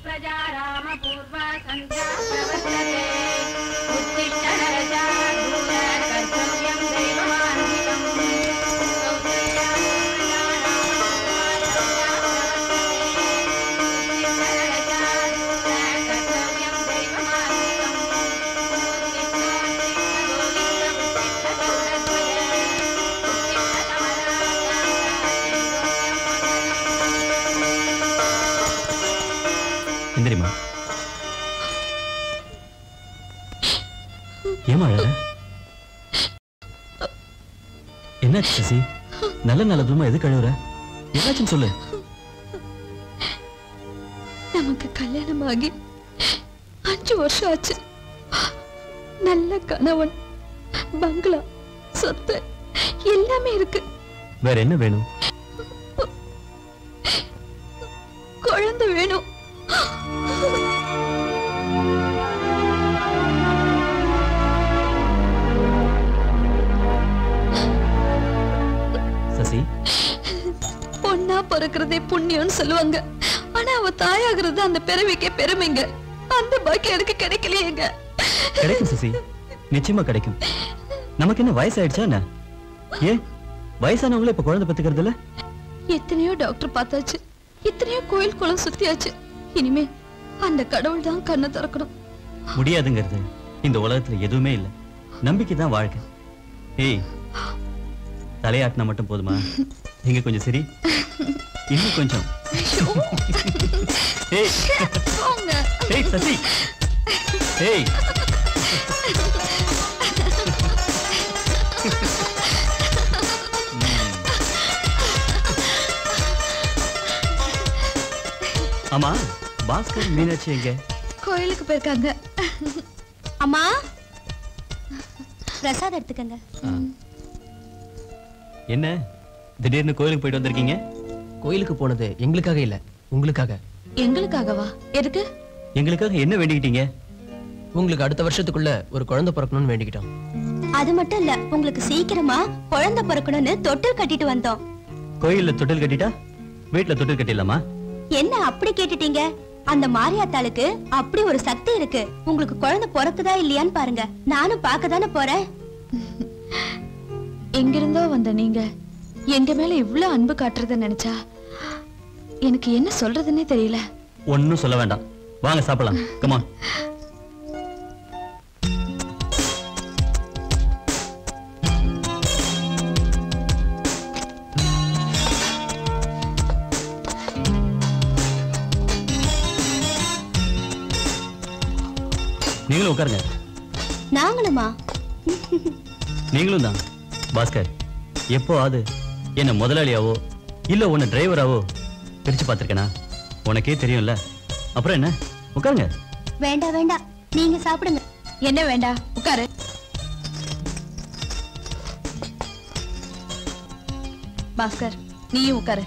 प्रजा रामपूर्वा सन्ध्या प्रवर्तते उत्तिष्ठ नरजा दूर कर्तव्यं दैवमान्वितम् कौसल्या प्रजा रामपूर्वा सन्ध्या प्रवर्तते उत्तिष्ठ नरजा दूर कर्तव्यं दैवमान्वितम् उत्तिष्ठ उत्तिष्ठ गोविन्द उत्तिष्ठ எந்திரிமா ஏமா அழற என்னாச்சு சசி நல்ல நல்ல தூரமா எது கழுவுற என்னாச்சுன்னு சொல்லு நமக்கு கல்யாணம் ஆகி அஞ்சு வருஷம் ஆச்சு நல்ல கணவன் பங்களா சொத்து எல்லாமே இருக்கு வேற என்ன வேணும் குழந்தை வேணும் சசி பொண்ணா பிறக்கிறதே புண்ணியம்னு சொல்லுவாங்க ஆனா அவ தாயாகிறது அந்த பிறவிக்கே பெருமைங்க அந்த பாக்கியம் எனக்கு கிடைக்கலையேங்க கிடைக்கும் சசி நிச்சயமா கிடைக்கும் நமக்கு என்ன வயசு ஆயிடுச்சா என்ன ஏன் வயசானவங்களே இப்ப குழந்தை பெத்துக்கிறது இல்ல எத்தனையோ டாக்டர் பார்த்தாச்சு எத்தனையோ கோயில் குளம் சுத்தியாச்சு இனிமே அந்த கடவுள் தான் கண்ணை திறக்கணும் முடியாதுங்கிறது இந்த உலகத்துல எதுவுமே இல்ல நம்பிக்கை தான் வாழ்க்கை ஏய் தலையாட்டினா மட்டும் போதுமா நீங்க கொஞ்சம் சரி இன்னும் கொஞ்சம் ஏய் போங்க ஏய் சசி ஏய் ஆமா பாஸ்கர் மீனாட்சி எங்க கோயிலுக்கு போயிருக்காங்க அம்மா பிரசாதம் எடுத்துக்கங்க என்ன திடீர்னு கோயிலுக்கு போயிட்டு வந்திருக்கீங்க கோயிலுக்கு போனது எங்களுக்காக இல்ல உங்களுக்காக எங்களுக்காகவா எதுக்கு எங்களுக்காக என்ன வேண்டிக்கிட்டீங்க உங்களுக்கு அடுத்த வருஷத்துக்குள்ள ஒரு குழந்தை பிறக்கணும்னு வேண்டிக்கிட்டோம் அது மட்டும் இல்ல உங்களுக்கு சீக்கிரமா குழந்தை பிறக்கணும்னு தொட்டில் கட்டிட்டு வந்தோம் கோயில்ல தொட்டில் கட்டிட்டா வீட்டுல தொட்டில் கட்டிடலாமா என்ன அப்படி கேட்டுட்டீங்க அந்த மாரியாத்தாளுக்கு அப்படி ஒரு சக்தி இருக்கு உங்களுக்கு குழந்தை பிறக்குதா இல்லையான்னு பாருங்க நானும் பார்க்க தானே போறேன் எங்கிருந்தோ வந்த நீங்க எங்க மேல இவ்ளோ அன்பு காட்டுறத நினைச்சா எனக்கு என்ன சொல்றதுன்னே தெரியல ஒன்னும் சொல்ல வேண்டாம் வாங்க சாப்பிடலாம் கமான் நீங்களும் உட்காருங்க நாங்களுமா நீங்களும் தான் பாஸ்கர் எப்போ அது என்ன முதலாளியாவோ இல்ல உன்னை டிரைவராவோ பிரிச்சு பார்த்திருக்கேனா உனக்கே தெரியும்ல அப்புறம் என்ன உட்காருங்க வேண்டாம் வேண்டாம் நீங்க சாப்பிடுங்க என்ன வேண்டாம் உட்காரு பாஸ்கர் நீயும் உட்காரு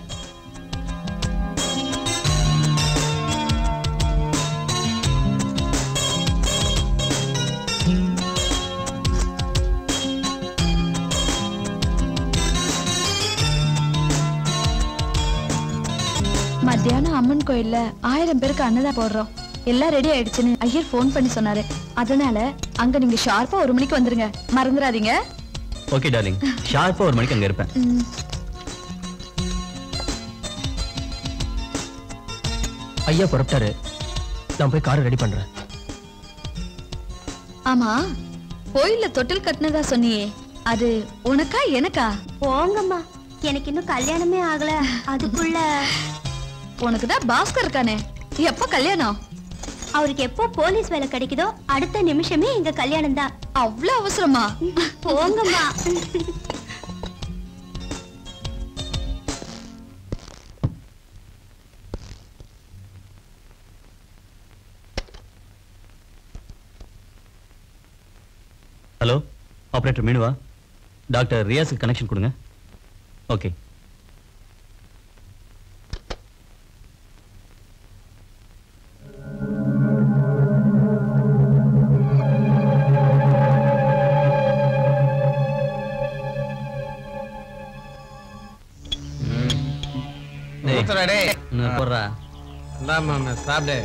மத்தியானம் அம்மன் கோயில்ல ஆயிரம் பேருக்கு அன்னதான் போடுறோம் எல்லாம் ரெடி ஆயிடுச்சுன்னு ஐயர் ஃபோன் பண்ணி சொன்னாரு அதனால அங்க நீங்க ஷார்ப்பா ஒரு மணிக்கு வந்துருங்க மறந்துடாதீங்க ஓகே டார்லிங் ஷார்ப்பா ஒரு மணிக்கு அங்க இருப்பேன் ம். ஐயா புறப்பட்டாரு நான் போய் காரை ரெடி பண்றேன் ஆமா கோயில்ல தொட்டில் கட்டினதா சொன்னியே அது உனக்கா எனக்கா போங்கம்மா எனக்கு இன்னும் கல்யாணமே ஆகல அதுக்குள்ள உனக்கு தான் பாஸ்கர் இருக்கானே எப்ப கல்யாணம் அவருக்கு எப்போ போலீஸ் வேலை கிடைக்குதோ அடுத்த நிமிஷமே எங்க கல்யாணம் தான் அவ்வளவு அவசரமா போங்கம்மா ஹலோ ஆபரேட்டர் மீனுவா டாக்டர் ரியாஸுக்கு கனெக்ஷன் கொடுங்க ஓகே ஊத்துறா டேய். போடுறா இந்தாம்மா சாப்பிடு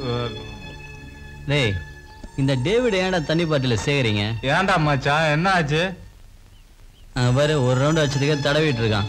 டேய் இந்த டேவிட் ஏன்டா தண்ணி பாட்டில சேகறீங்க ஏன்டா மச்சான் என்ன ஆச்சு அவன் பாரு ஒரு ரவுண்ட் வச்சதுக்கே தடவிட்டு இருக்கான்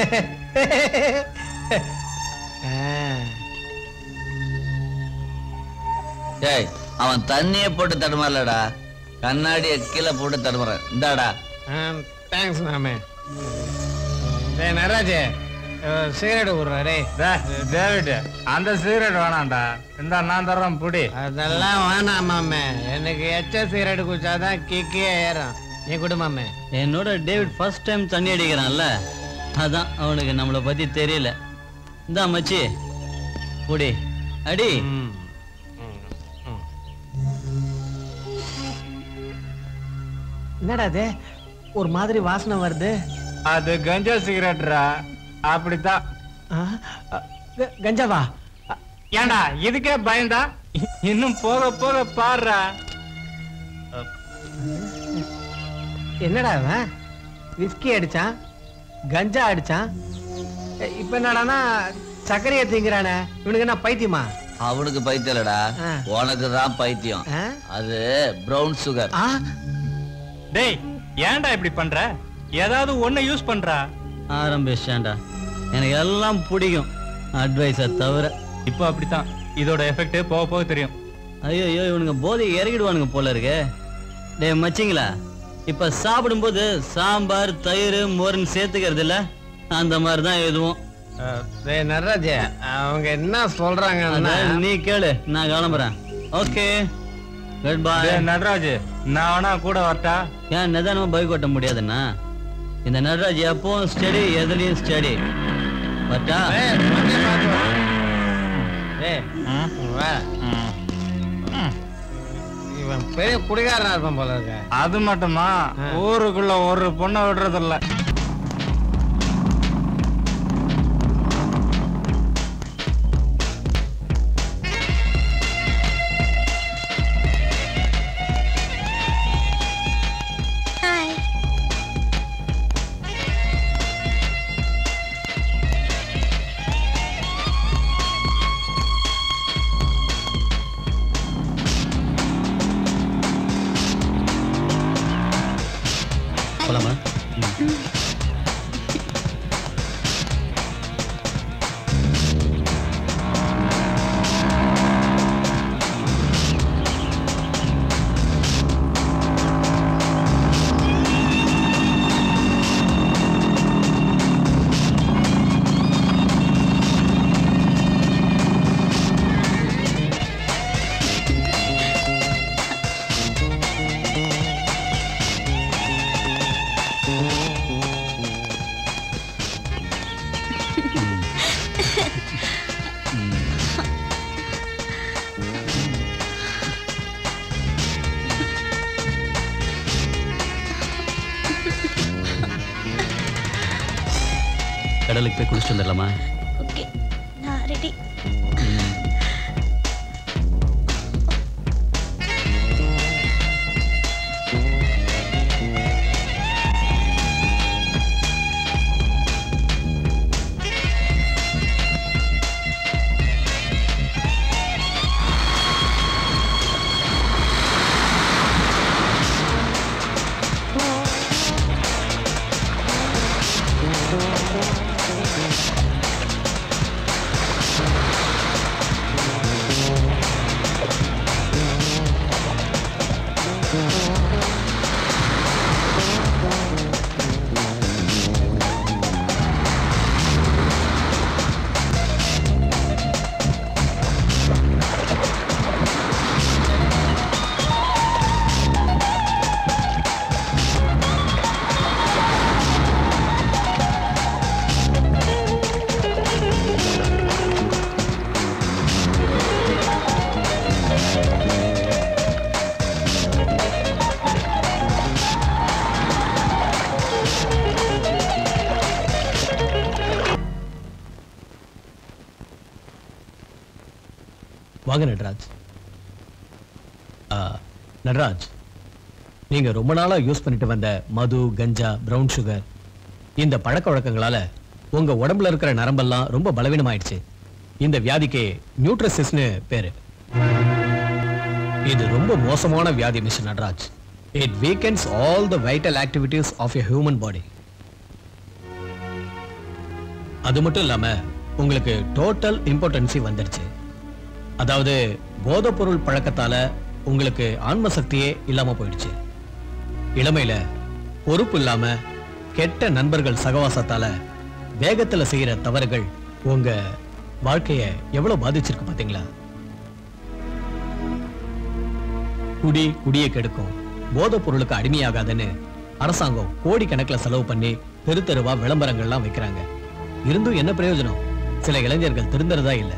டேய் அவன் தண்ணியை போட்டு தடுமாறலடா கண்ணாடியை கீழே போட்டு தடுமாறேன் இந்தாடா தேங்க்ஸ் மாமே டேய் நடராஜ் சிகரெட் விடுறா டேய் டேய், டேவிட் அந்த சிகரெட் வேணாம்டா இந்த நான் தர்றேன் புடி அதெல்லாம் வேணாம் மாமே எனக்கு எச்ச சிகரெட் குடிச்சாதான் கிக்கே ஏறும் நீ குடு மாமே என்னோட டேவிட் ஃபர்ஸ்ட் டைம் தண்ணி அடிக்கிறான்ல அதான் அவனுக்கு நம்மளை பத்தி தெரியல இந்தா மச்சி புடி அடி என்னடா இது ஒரு மாதிரி வாசனை வருது அது கஞ்சா சிகரெட்ரா அப்படித்தான் ஆ, அ, க- கஞ்சாவா அ, ஏன்டா இதுக்கே பயந்தா இன்னும் போக போக பாருடா என்னடா இவன் விஸ்கி அடிச்சான் கஞ்சா அடிச்சான் எ, இப்ப என்னடானா சர்க்கரையை திங்கிறானே இவனுக்கு என்ன பைத்தியமா அவனுக்கு பைத்தியம் இல்லடா ஆ. உனக்கு தான் பைத்தியம் ஆ? அது பிரவுன் சுகர் ஆ டேய் ஏன்டா இப்படி பண்ற ஏதாவது ஒண்ணு யூஸ் பண்றா ஆரம்பிச்சான்டா எனக்கு எல்லாம் பிடிக்கும் அட்வைஸை தவிர இப்போ அப்படித்தான் இதோட எஃபெக்ட் போக போக தெரியும் ஐயோ ஐயோ இவனுங்க போதை இறக்கிடுவானுங்க போல இருக்கு டேய் மச்சிங்களா இப்ப சாப்பிடும்போது சாம்பார் தயிர் மோர்னு சேர்த்துக்கிறது இல்ல அந்த மாதிரி தான் எதுவும் அ, டேய் நடராஜ் அவங்க என்ன சொல்றாங்கன்னா அதான் நீ கேளு நான் கிளம்புறேன் ஓகே குட் பாய் டேய் நடராஜ் நான் வேணா கூட வரட்டா ஏன் நிதானமா பைக் ஓட்ட முடியாதுண்ணா இந்த நடராஜ் எப்பவும் ஸ்டடி எதுலயும் ஸ்டடி பட்டா டேய், வண்டியை பார்த்து வா. டேய், வா. இவன் பெரிய குடிகாரனா இருப்பான் போல இருக்க அது மட்டுமா ஊருக்குள்ள ஒரு பொண்ணை விடுறதில்ல ஹாய் போலாமா கடலுக்கு போய் குளிச்சுட்டு வந்துடலாமா ஓகே நான் ரெடி வாங்க நடராஜ் ஆ, நடராஜ் நீங்க ரொம்ப நாளா யூஸ் பண்ணிட்டு வந்த மது கஞ்சா பிரவுன் சுகர் இந்த பழக்க வழக்கங்களால உங்க உடம்புல இருக்கிற நரம்பெல்லாம் ரொம்ப பலவீனமாயிடுச்சு இந்த வியாதிக்கு நியூட்ரசிஸ்னு பேரு இது ரொம்ப மோசமான வியாதி mister Nataraj it weakens all the vital activities of a human body அது மட்டும் இல்லாம உங்களுக்கு டோட்டல் இம்பார்ட்டன்சி வந்துருச்சு அதாவது போதைப் பொருள் பழக்கத்தால உங்களுக்கு ஆன்ம சக்தியே இல்லாம போயிடுச்சு இளமையில பொறுப்பு இல்லாம கெட்ட நண்பர்கள் சகவாசத்தால வேகத்துல செய்யற தவறுகள் உங்க வாழ்க்கைய எவ்வளவு பாதிச்சிருக்கு பாத்தீங்களா குடி குடியை கெடுக்கும் போதைப் பொருளுக்கு அடிமையாகாதுன்னு அரசாங்கம் கோடிக்கணக்கில் செலவு பண்ணி தெரு தெருவா விளம்பரங்கள்லாம் வைக்கிறாங்க இருந்தும் என்ன பிரயோஜனம் சில இளைஞர்கள் திருந்துறதா இல்ல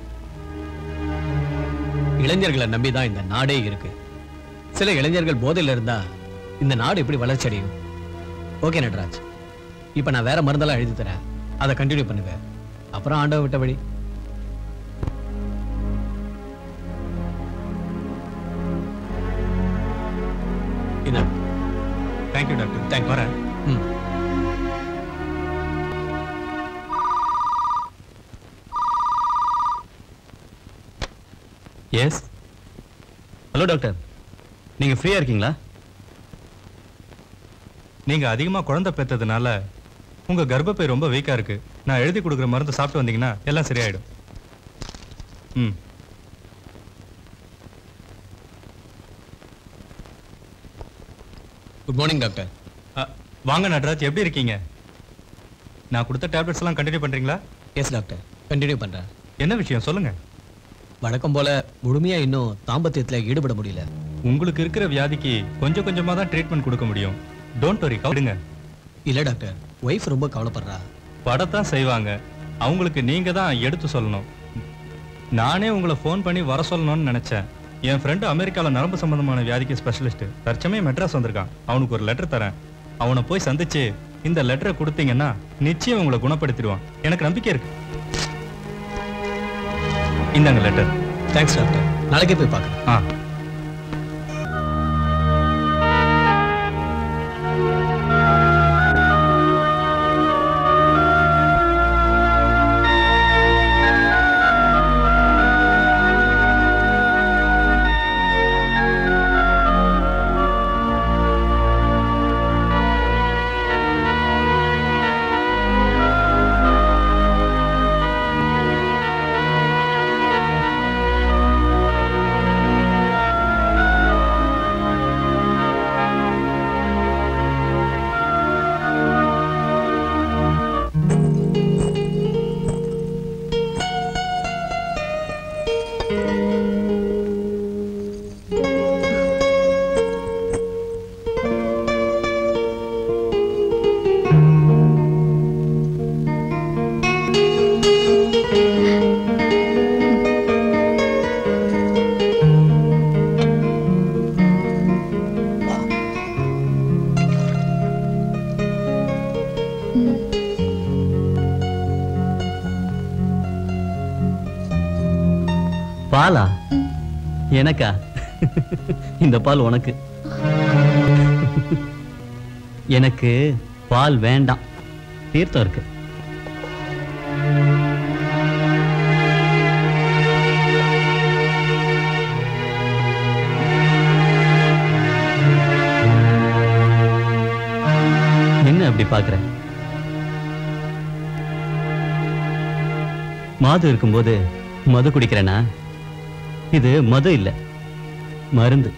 இளைஞர்களை நம்பிதான் இந்த நாடே இருக்கு சில இளைஞர்கள் போதையில இருந்தா இந்த நாடு எப்படி வளர்ச்சி அடையும் ஓகே நட்ராஜ் இப்ப நான் வேற மருந்தெல்லாம் எழுதி தரேன் அதை கண்டினியூ பண்ணுங்க அப்புறம் ஆண்டவ விட்ட வழி என்ன தேங்க்யூ டாக்டர் Thank you. வரேன் ம் எஸ் ஹலோ டாக்டர் நீங்க ஃப்ரீயா இருக்கீங்களா நீங்க அதிகமா குழந்தை பெற்றதுனால உங்க கர்ப்பப்பை ரொம்ப வீக்கா இருக்கு நான் எழுதி கொடுக்குற மருந்து சாப்பிட்டு வந்தீங்கன்னா எல்லாம் சரியாயிடும் ம் குட் மார்னிங் டாக்டர் அ, வாங்க நட்ராஜ் எப்படி இருக்கீங்க நான் கொடுத்த டேப்லெட்ஸ் எல்லாம் கண்டினியூ பண்றீங்களா எஸ் டாக்டர் கண்டினியூ பண்றேன் என்ன விஷயம் சொல்லுங்க வழக்கம் போல முழுமையா இன்னும் தாம்பத்தியத்துல ஈடுபட முடியல உங்களுக்கு இருக்கிற வியாதிக்கு கொஞ்சம் கொஞ்சமா தான் ட்ரீட்மெண்ட் கொடுக்க முடியும் டோன்ட் வரி கவிடுங்க இல்ல டாக்டர் ஒய்ஃப் ரொம்ப கவலைப்படுறா படத்தான் செய்வாங்க அவங்களுக்கு நீங்க தான் எடுத்து சொல்லணும் நானே உங்களை ஃபோன் பண்ணி வர சொல்லணும்னு நினைச்சேன் என் ஃப்ரெண்டு அமெரிக்கால நரம்பு சம்பந்தமான வியாதிக்கு ஸ்பெஷலிஸ்ட் தற்சமயம் மெட்ராஸ் வந்திருக்கான் அவனுக்கு ஒரு லெட்டர் தரேன் அவனை போய் சந்திச்சு இந்த லெட்டரை கொடுத்தீங்கன்னா நிச்சயம் உங்களை குணப்படுத்திடுவான் எனக்கு நம்பிக்கை இருக்கு இந்தாங்க லெட்டர் தேங்க்ஸ் டாக்டர் நாளைக்கே போய் பார்க்கறேன் ஆ பாலா எனக்கா இந்த பால் உனக்கு எனக்கு பால் வேண்டாம் தீர்த்தம் இருக்கு என்ன அப்படி பாக்குற மாது இருக்கும்போது மது குடிக்கிறேனா இது மது இல்ல மருந்து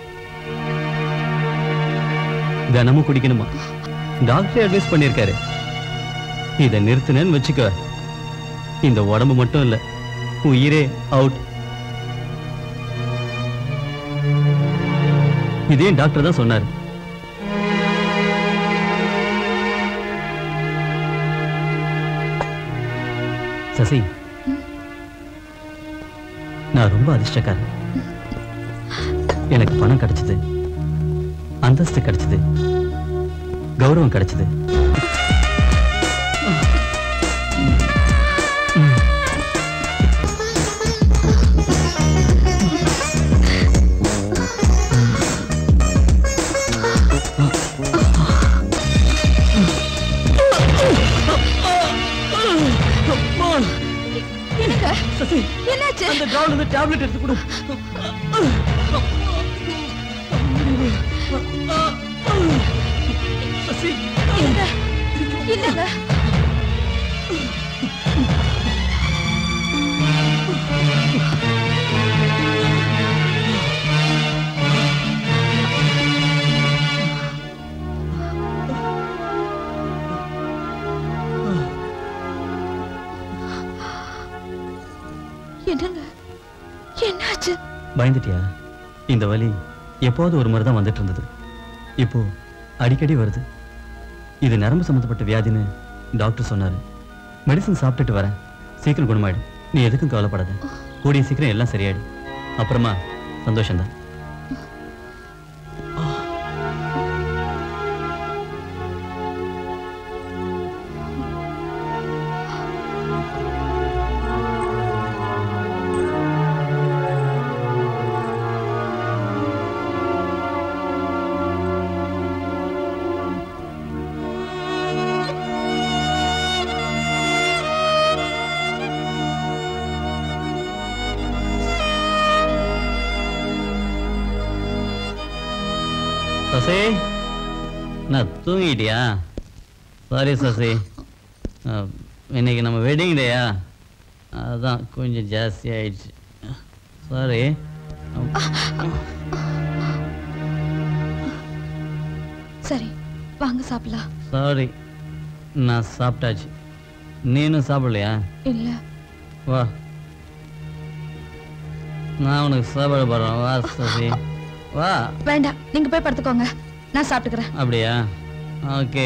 தினமும் குடிக்கணுமா டாக்டர் அட்வைஸ் பண்ணியிருக்காரு இதை நிறுத்தினேன்னு வச்சுக்கோ இந்த உடம்பு மட்டும் இல்ல உயிரே அவுட் இதையும் டாக்டர் தான் சொன்னாரு சசி நான் ரொம்ப அதிர்ஷ்டக்காரன் எனக்கு பணம் கிடைச்சது அந்தஸ்து கிடைச்சது கௌரவம் கிடைச்சது என்னங்க டேப்லெட் எடுத்து கொடு சசி இல்ல இல்லங்க என்னங்க என்னாச்சு பயந்துட்டியா இந்த வலி எப்போது ஒரு முறை தான் வந்துட்டு இருந்தது இப்போ அடிக்கடி வருது இது நரம்பு சம்மந்தப்பட்ட வியாதின்னு டாக்டர் சொன்னாரு மெடிசன் சாப்பிட்டுட்டு வரேன் சீக்கிரம் குணமாயிடும் நீ எதுக்கும் கவலைப்படாத கூடிய சீக்கிரம் எல்லாம் சரியாயிடும் அப்புறமா சந்தோஷம்தான் சசி நான் தூங்கிட்டியா சாரி சசி அஹ், இன்னைக்கு நம்ம வெட்டிங் டேயா அதான் கொஞ்சம் ஜாஸ்தி ஆயிடுச்சு சாரி சரி வாங்க சாப்பிடலாம் சாரி நான் சாப்பிட்டாச்சு நீனும் சாப்பிடலையா இல்ல வா நான் உனக்கு சாப்பிட போறேன் வா சசி வா வேண்டாம் நீங்க போய் படுத்துக்கோங்க நான் சாப்பிட்டுக்கிறேன் அப்படியா ஓகே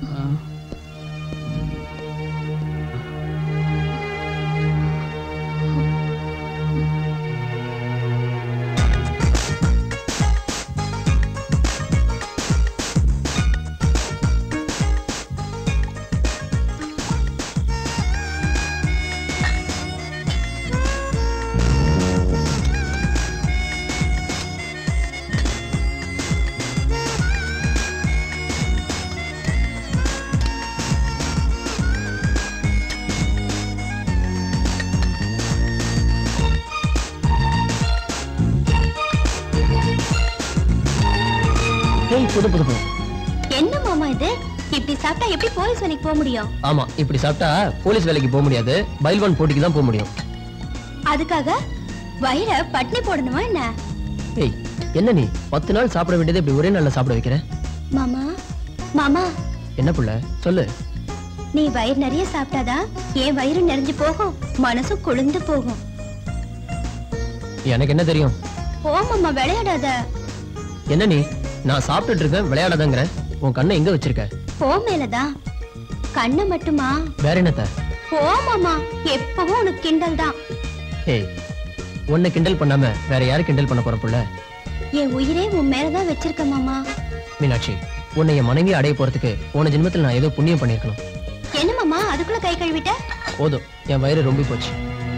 ஏய் புது புது புது என்ன மாமா இது இப்படி சாப்பிட்டா எப்படி போலீஸ் வேலைக்கு போக முடியும் ஆமா இப்படி சாப்பிட்டா போலீஸ் வேலைக்கு போக முடியாது பைல்வான் போட்டிக்கு தான் போக முடியும் அதுக்காக வயிற பட்னி போடணுமா என்ன ஏய் என்ன நீ பத்து நாள் சாப்பிட வேண்டியது இப்படி ஒரே நாள்ல சாப்பிட வைக்கிற மாமா மாமா என்ன புள்ள சொல்லு நீ வயிறு நிறைய சாப்பிட்டாதான் என் வயிறு நிறைஞ்சு போகும் மனசு குளிர்ந்து போகும் எனக்கு என்ன தெரியும் ஓ மாமா விளையாடாத என்ன நீ நான் சாப்பிட்டுட்டு இருக்கேன் விளையாடாதங்கிற உன் கண்ணை எங்க வச்சிருக்க போ மேலதான் கண்ணு மட்டுமா வேற என்னத்த போ மாமா எப்பவும் உனக்கு கிண்டல் தான் ஏய் உன்னை கிண்டல் பண்ணாம வேற யாரு கிண்டல் பண்ண போற புள்ள என் உயிரே உன் மேலதான் வச்சிருக்க மாமா மீனாட்சி உன்னை என் மனைவி அடைய போறதுக்கு போன ஜென்மத்தில் நான் ஏதோ புண்ணியம் பண்ணிருக்கணும் என்ன மாமா அதுக்குள்ள கை கழுவிட்ட போதும் என் வயிறு ரொம்ப போச்சு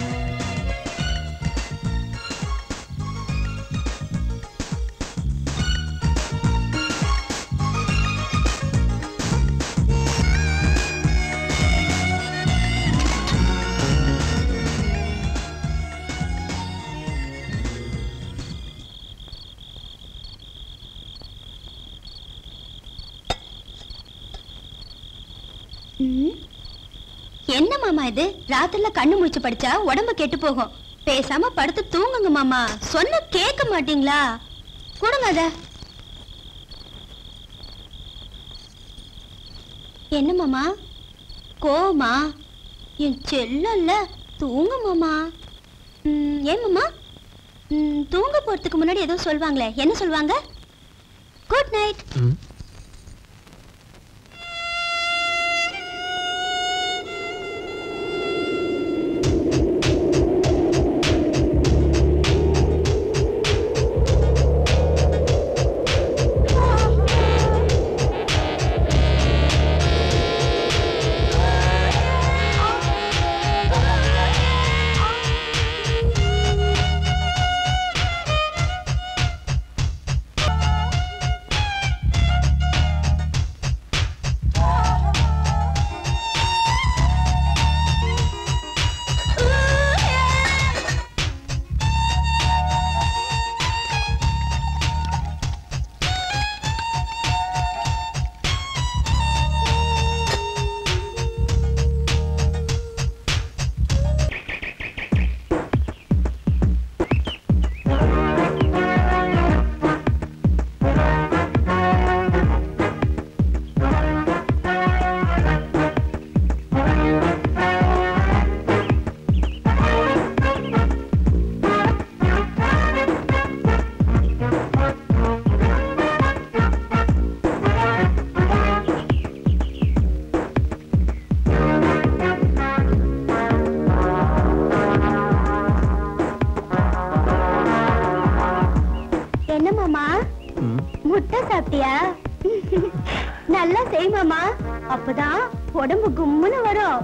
ம். என்ன மாமா இது ராத்திரில கண்ணு முழிச்சு படிச்சா உடம்பு கெட்டு போகும் பேசாம படுத்து தூங்குங்க மாமா சொன்ன கேட்க மாட்டீங்களா கொடுங்க அத என்ன மாமா கோமா என் செல்லல்ல தூங்கு மாமா ம், ஏன் மாமா ம், தூங்க போறதுக்கு முன்னாடி ஏதோ சொல்வாங்களே என்ன சொல்வாங்க குட் நைட் ம். மாமா ம். முட்டை சாப்பிட்டியா நல்லா செய் மாமா அப்பதான் உடம்பு கும்முன்னு வரும்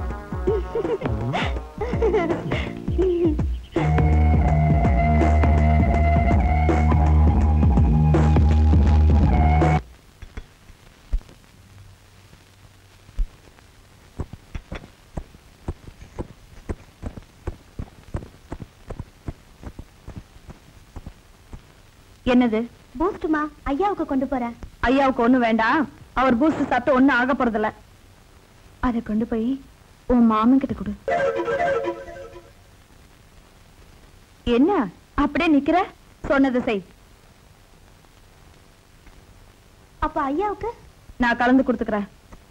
என்னது பூஸ்டுமா ஐயாவுக்கு கொண்டு போறேன் ஐயாவுக்கு ஒண்ணு வேண்டாம் அவர் பூஸ்ட் சாப்பிட்டு ஒண்ணும் ஆக போறதில்ல அதை கொண்டு போய் உன் மாமன் கிட்ட கொடு என்ன அப்படியே நிக்கிற சொன்னது செய் அப்ப ஐயாவுக்கு நான் கலந்து கொடுத்துக்கிறேன்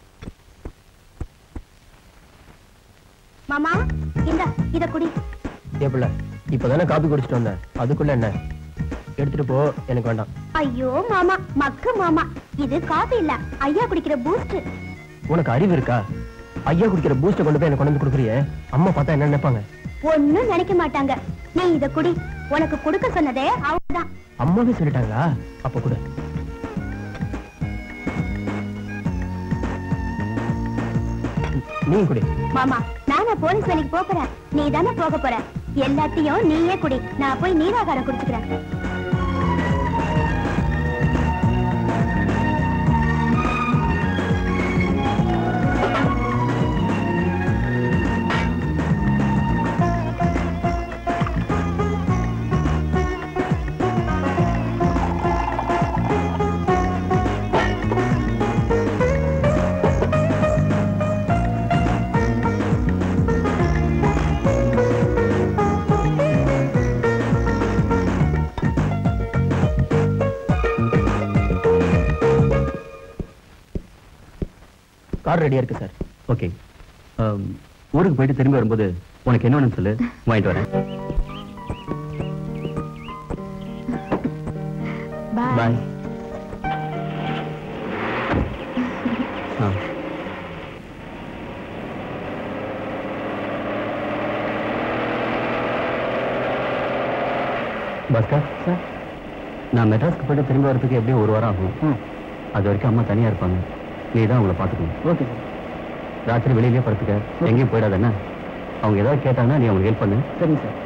மாமா இந்த இத குடி ஏப்பிள்ள இப்பதானே காபி குடிச்சிட்டு வந்தேன் அதுக்குள்ள என்ன எடுத்துட்டு போ எனக்கு வேண்டாம் ஐயோ மாமா மக்கு மாமா இது காபி இல்ல ஐயா குடிக்கிற பூஸ்ட் உனக்கு அறிவு இருக்கா ஐயா குடிக்கிற பூஸ்ட கொண்டு போய் எனக்கு கொண்டு வந்து கொடுக்குறியே அம்மா பார்த்தா என்ன நினைப்பாங்க ஒண்ணும் நினைக்க மாட்டாங்க நீ இத குடி உனக்கு கொடுக்க சொன்னதே அவங்கதான் அம்மாவே சொல்லிட்டாங்களா அப்ப கூட நீ குடி மாமா நானா போலீஸ் வேலைக்கு போக போறேன் நீ தானே போக போற எல்லாத்தையும் நீயே குடி நான் போய் நீராகாரம் குடிச்சுக்கிறேன் கார் ரெடியா இருக்கு சார் ஓகே ஊருக்கு போயிட்டு திரும்பி வரும்போது உனக்கு என்ன வேணும்னு சொல்லு வாங்கிட்டு வரேன் பாய் பாய் ஆ பாஸ்கர் சார் நான் மெட்ராஸ்க்கு போயிட்டு திரும்பி வரதுக்கு எப்படியும் ஒரு வாரம் ஆகும் அது வரைக்கும் அம்மா தனியா இருப்பாங்க நீ தான் அவங்கள பார்த்துக்கணும் ஓகே சார் ராத்திரி வெளியிலேயே படுத்துக்க எங்கேயும் போயிடாத என்ன அவங்க ஏதாவது கேட்டாங்கன்னா நீ அவங்களுக்கு ஹெல்ப் பண்ணு சரிங்க sir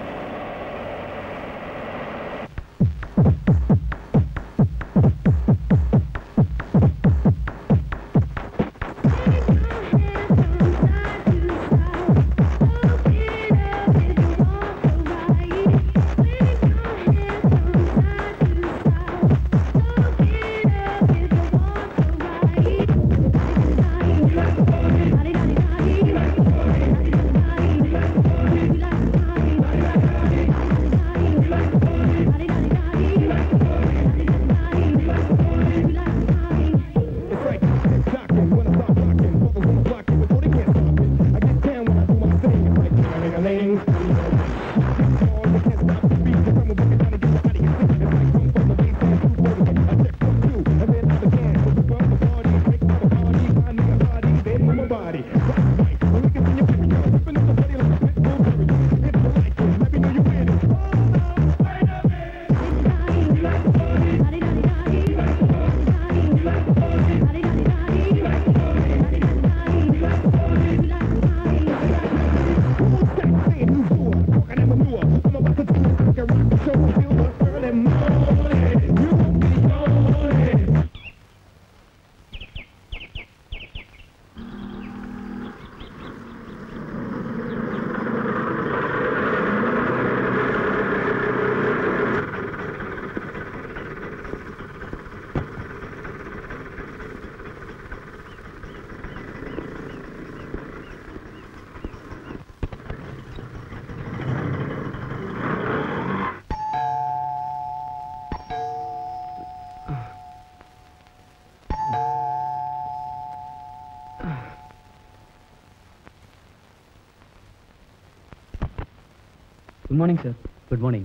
good morning sir good morning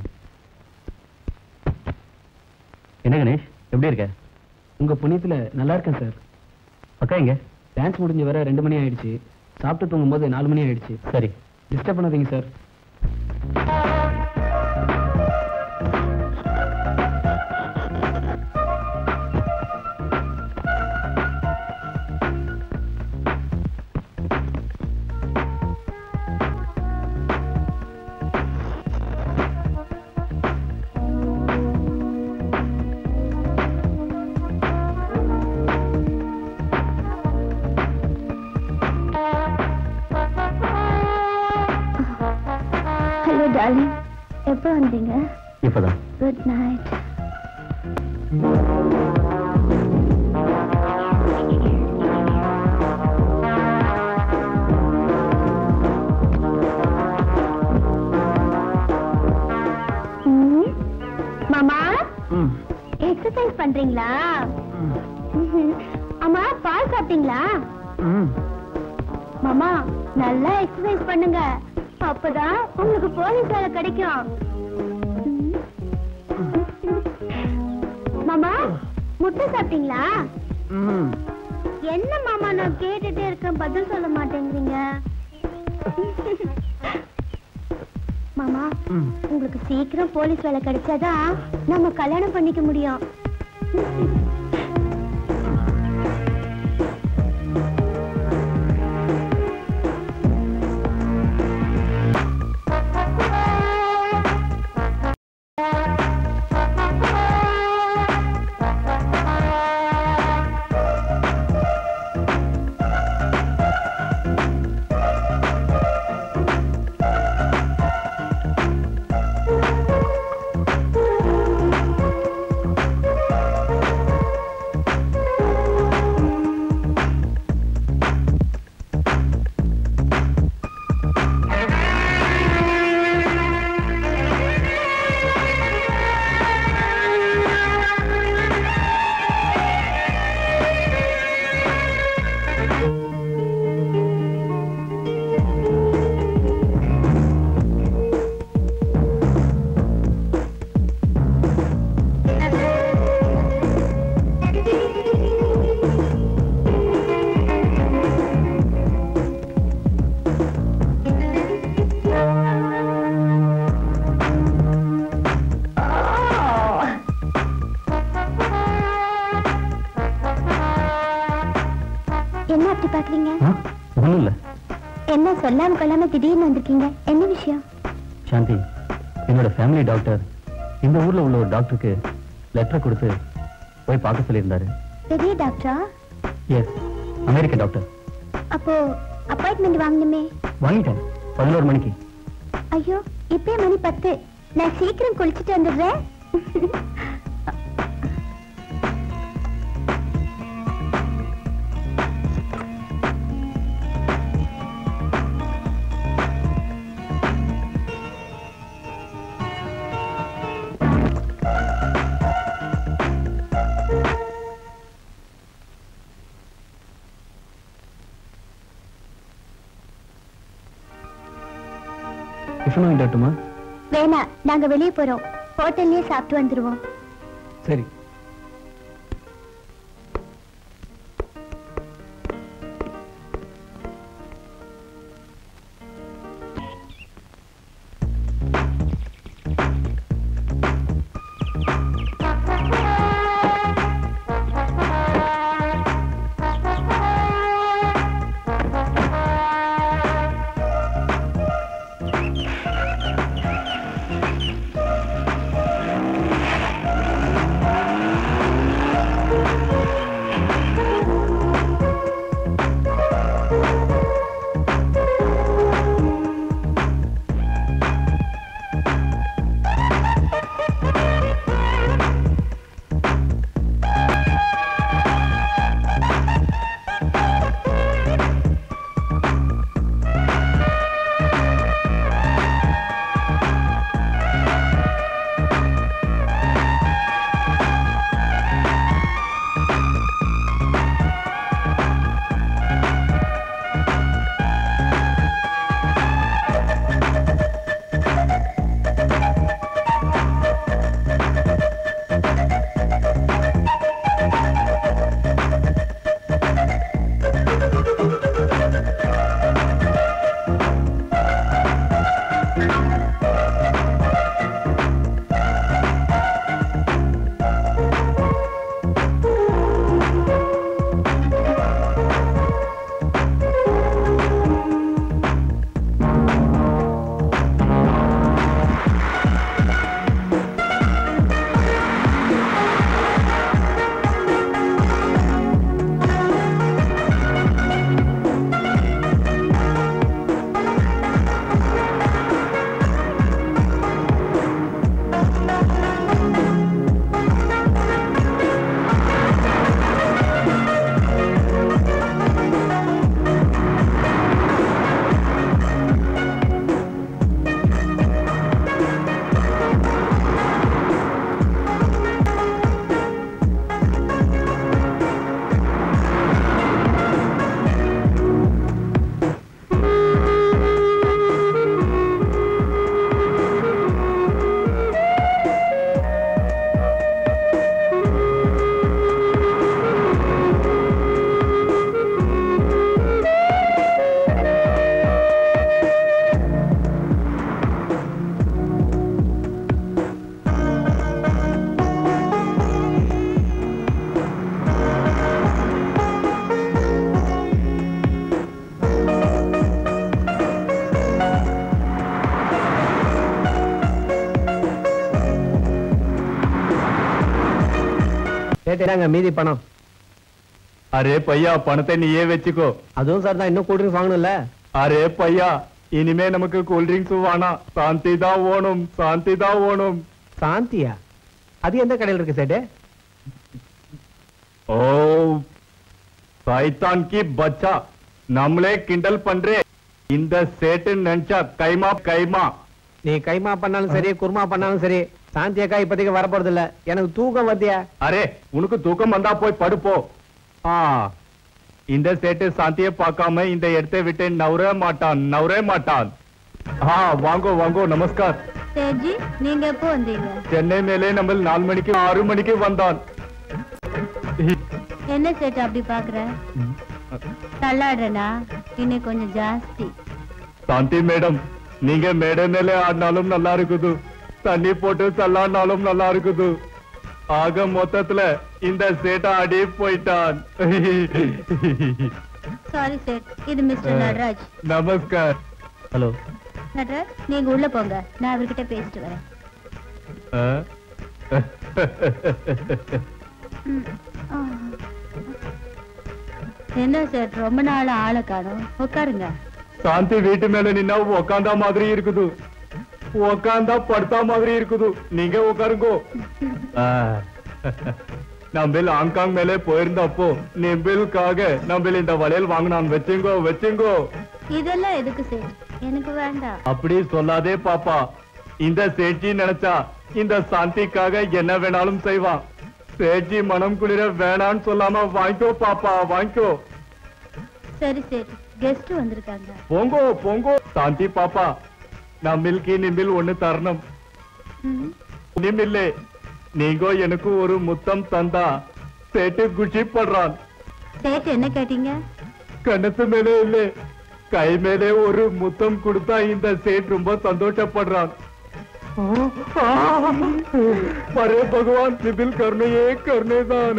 என்ன கணேஷ் எப்படி இருக்க உங்க புண்ணியத்துல நல்லா இருக்கேன் சார் அக்கா எங்க டான்ஸ் முடிஞ்ச வர ரெண்டு மணி ஆயிடுச்சு சாப்பிட்டு தூங்கும்போது நாலு மணி ஆயிடுச்சு சரி டிஸ்டர்ப் பண்ணாதீங்க சார் எப்போ வந்தீங்க இப்பதான் குட் நைட் மாமா எக்ஸசைஸ் பண்றீங்களா அம்மா பால் சாப்பிட்டீங்களா மாமா நல்லா எக்ஸசைஸ் பண்ணுங்க அப்பதான் உங்களுக்கு போலீஸ் வேலை கிடைக்கும் மாமா முட்டை சாப்பிட்டீங்களா என்ன மாமா நான் கேட்டுட்டே இருக்கேன் பதில் சொல்ல மாட்டேங்கிறீங்க மாமா உங்களுக்கு சீக்கிரம் போலீஸ் வேலை கிடைச்சாதான் நம்ம கல்யாணம் பண்ணிக்க முடியும் என்ன அப்படி பாக்குறீங்க ஒண்ணும் இல்ல என்ன சொல்லாம கொள்ளாம திடீர்னு வந்திருக்கீங்க என்ன விஷயம் சாந்தி என்னோட ஃபேமிலி டாக்டர் இந்த ஊர்ல உள்ள ஒரு டாக்டருக்கு லெட்டர் கொடுத்து போய் பார்க்க சொல்லியிருந்தாரு பெரிய டாக்டரா எஸ் அமெரிக்க டாக்டர் அப்போ அப்பாயின்மெண்ட் வாங்கணுமே வாங்கிட்டேன் பதினோரு மணிக்கு ஐயோ இப்பயே மணி பத்து நான் சீக்கிரம் குளிச்சுட்டு வந்துடுறேன் டிஃபன் வாங்கிட்டாட்டுமா வேணாம் நாங்க வெளியே போறோம் ஹோட்டல்லயே சாப்பிட்டு வந்துருவோம் சரி ஆ கேட்டுறாங்க மீதி பணம் அரே பையா பணத்தை நீயே வச்சுக்கோ அதுவும் சார் தான் இன்னும் கூல் ட்ரிங்க்ஸ் வாங்கணும்ல அரே பையா இனிமே நமக்கு கூல் ட்ரிங்க்ஸ் வேணாம் சாந்தி தான் ஓணும் சாந்தி தான் ஓணும் சாந்தியா அது எந்த கடையில் இருக்கு சேட்டு ஓ சைத்தான் கி பச்சா நம்மளே கிண்டல் பண்றே இந்த சேட்டு நினைச்சா கைமா கைமா நீ கைமா பண்ணாலும் சரி குருமா பண்ணாலும் சரி சாந்தி அக்கா இப்போதைக்கு வரப்போறது இல்ல எனக்கு தூக்கம் வத்தியா அரே உனக்கு தூக்கம் வந்தா போய் படுப்போ ஆ இந்த சேட்டு சாந்தியை பார்க்காம இந்த இடத்தை விட்டு நவர மாட்டான் நவர மாட்டான் ஆ வாங்கோ வாங்கோ நமஸ்கார் சேட்ஜி நீங்க எப்போ வந்தீங்க சென்னை மேலே நம்ம நாலு மணிக்கு ஆறு மணிக்கு வந்தான் என்ன சேட்டு அப்படி பாக்குற தள்ளாடுறனா இன்னும் கொஞ்சம் ஜாஸ்தி சாந்தி மேடம் நீங்க மேடை மேலே ஆடினாலும் நல்லா இருக்குது தண்ணி போட்டு தள்ளாடினாலும் நல்லா இருக்குது ஆக மொத்தத்துல இந்த சேட்டை ஆடி போயிட்டான் சாரி சேட் இது மிஸ்டர் நடராஜ் நமஸ்கார் ஹலோ நடராஜ் நீங்க உள்ள போங்க நான் அவர்கிட்ட பேசிட்டு வரேன் ஆ? ம். ஆ. என்ன சேட் ரொம்ப நாள் ஆளை காணும் உட்காருங்க சாந்தி வீட்டு மேல நின்னா உக்காந்தா மாதிரி இருக்குது உக்காந்தா படுத்தா மாதிரி இருக்குது நீங்க உட்காருங்கோ ஆ. நம்பில் ஹாங்காங் மேலே போயிருந்தப்போ நிம்பிலுக்காக நம்பில் இந்த வளையல் வாங்கினான் வச்சுங்கோ வச்சுங்கோ இதெல்லாம் எதுக்கு சேட் எனக்கு வேண்டாம் அப்படி சொல்லாதே பாப்பா இந்த சேட்சி நினைச்சா இந்த சாந்திக்காக என்ன வேணாலும் செய்வான் சேட்சி மனம் குளிர வேணான்னு சொல்லாம வாங்கிக்கோ பாப்பா வாங்கிக்கோ சரி சேட் கெஸ்ட் வந்திருக்காங்க போங்கோ போங்கோ சாந்தி பாப்பா நம்மில்கி நிம்பில் ஒண்ணு தரணும் ம். நிமில்லே நீங்கோ எனக்கு ஒரு முத்தம் தந்தா சேட்டு குஷி படுறான் சேட் என்ன கேட்டீங்க கணத்து மேலே இல்ல கை மேலே ஒரு முத்தம் கொடுத்தா இந்த சேட் ரொம்ப சந்தோஷப்படுறான் பரே பகவான் சிபில் கருணையே கருணைதான்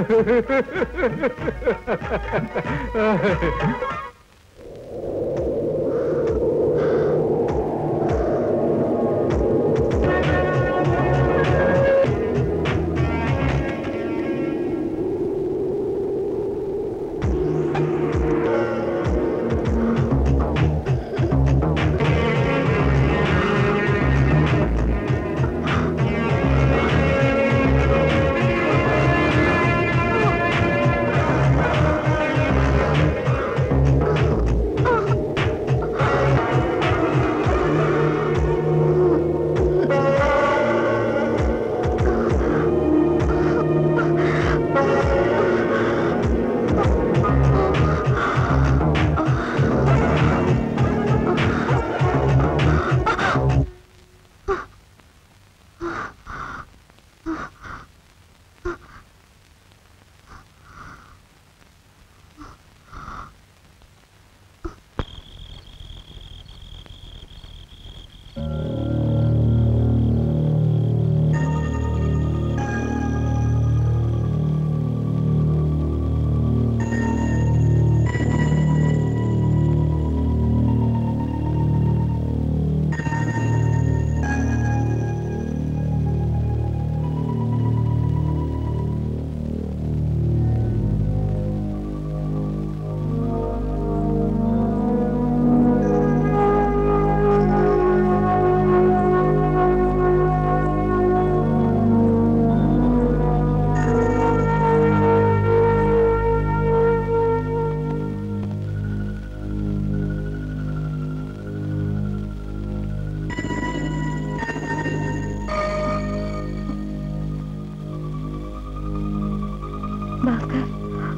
பாஸ்கர்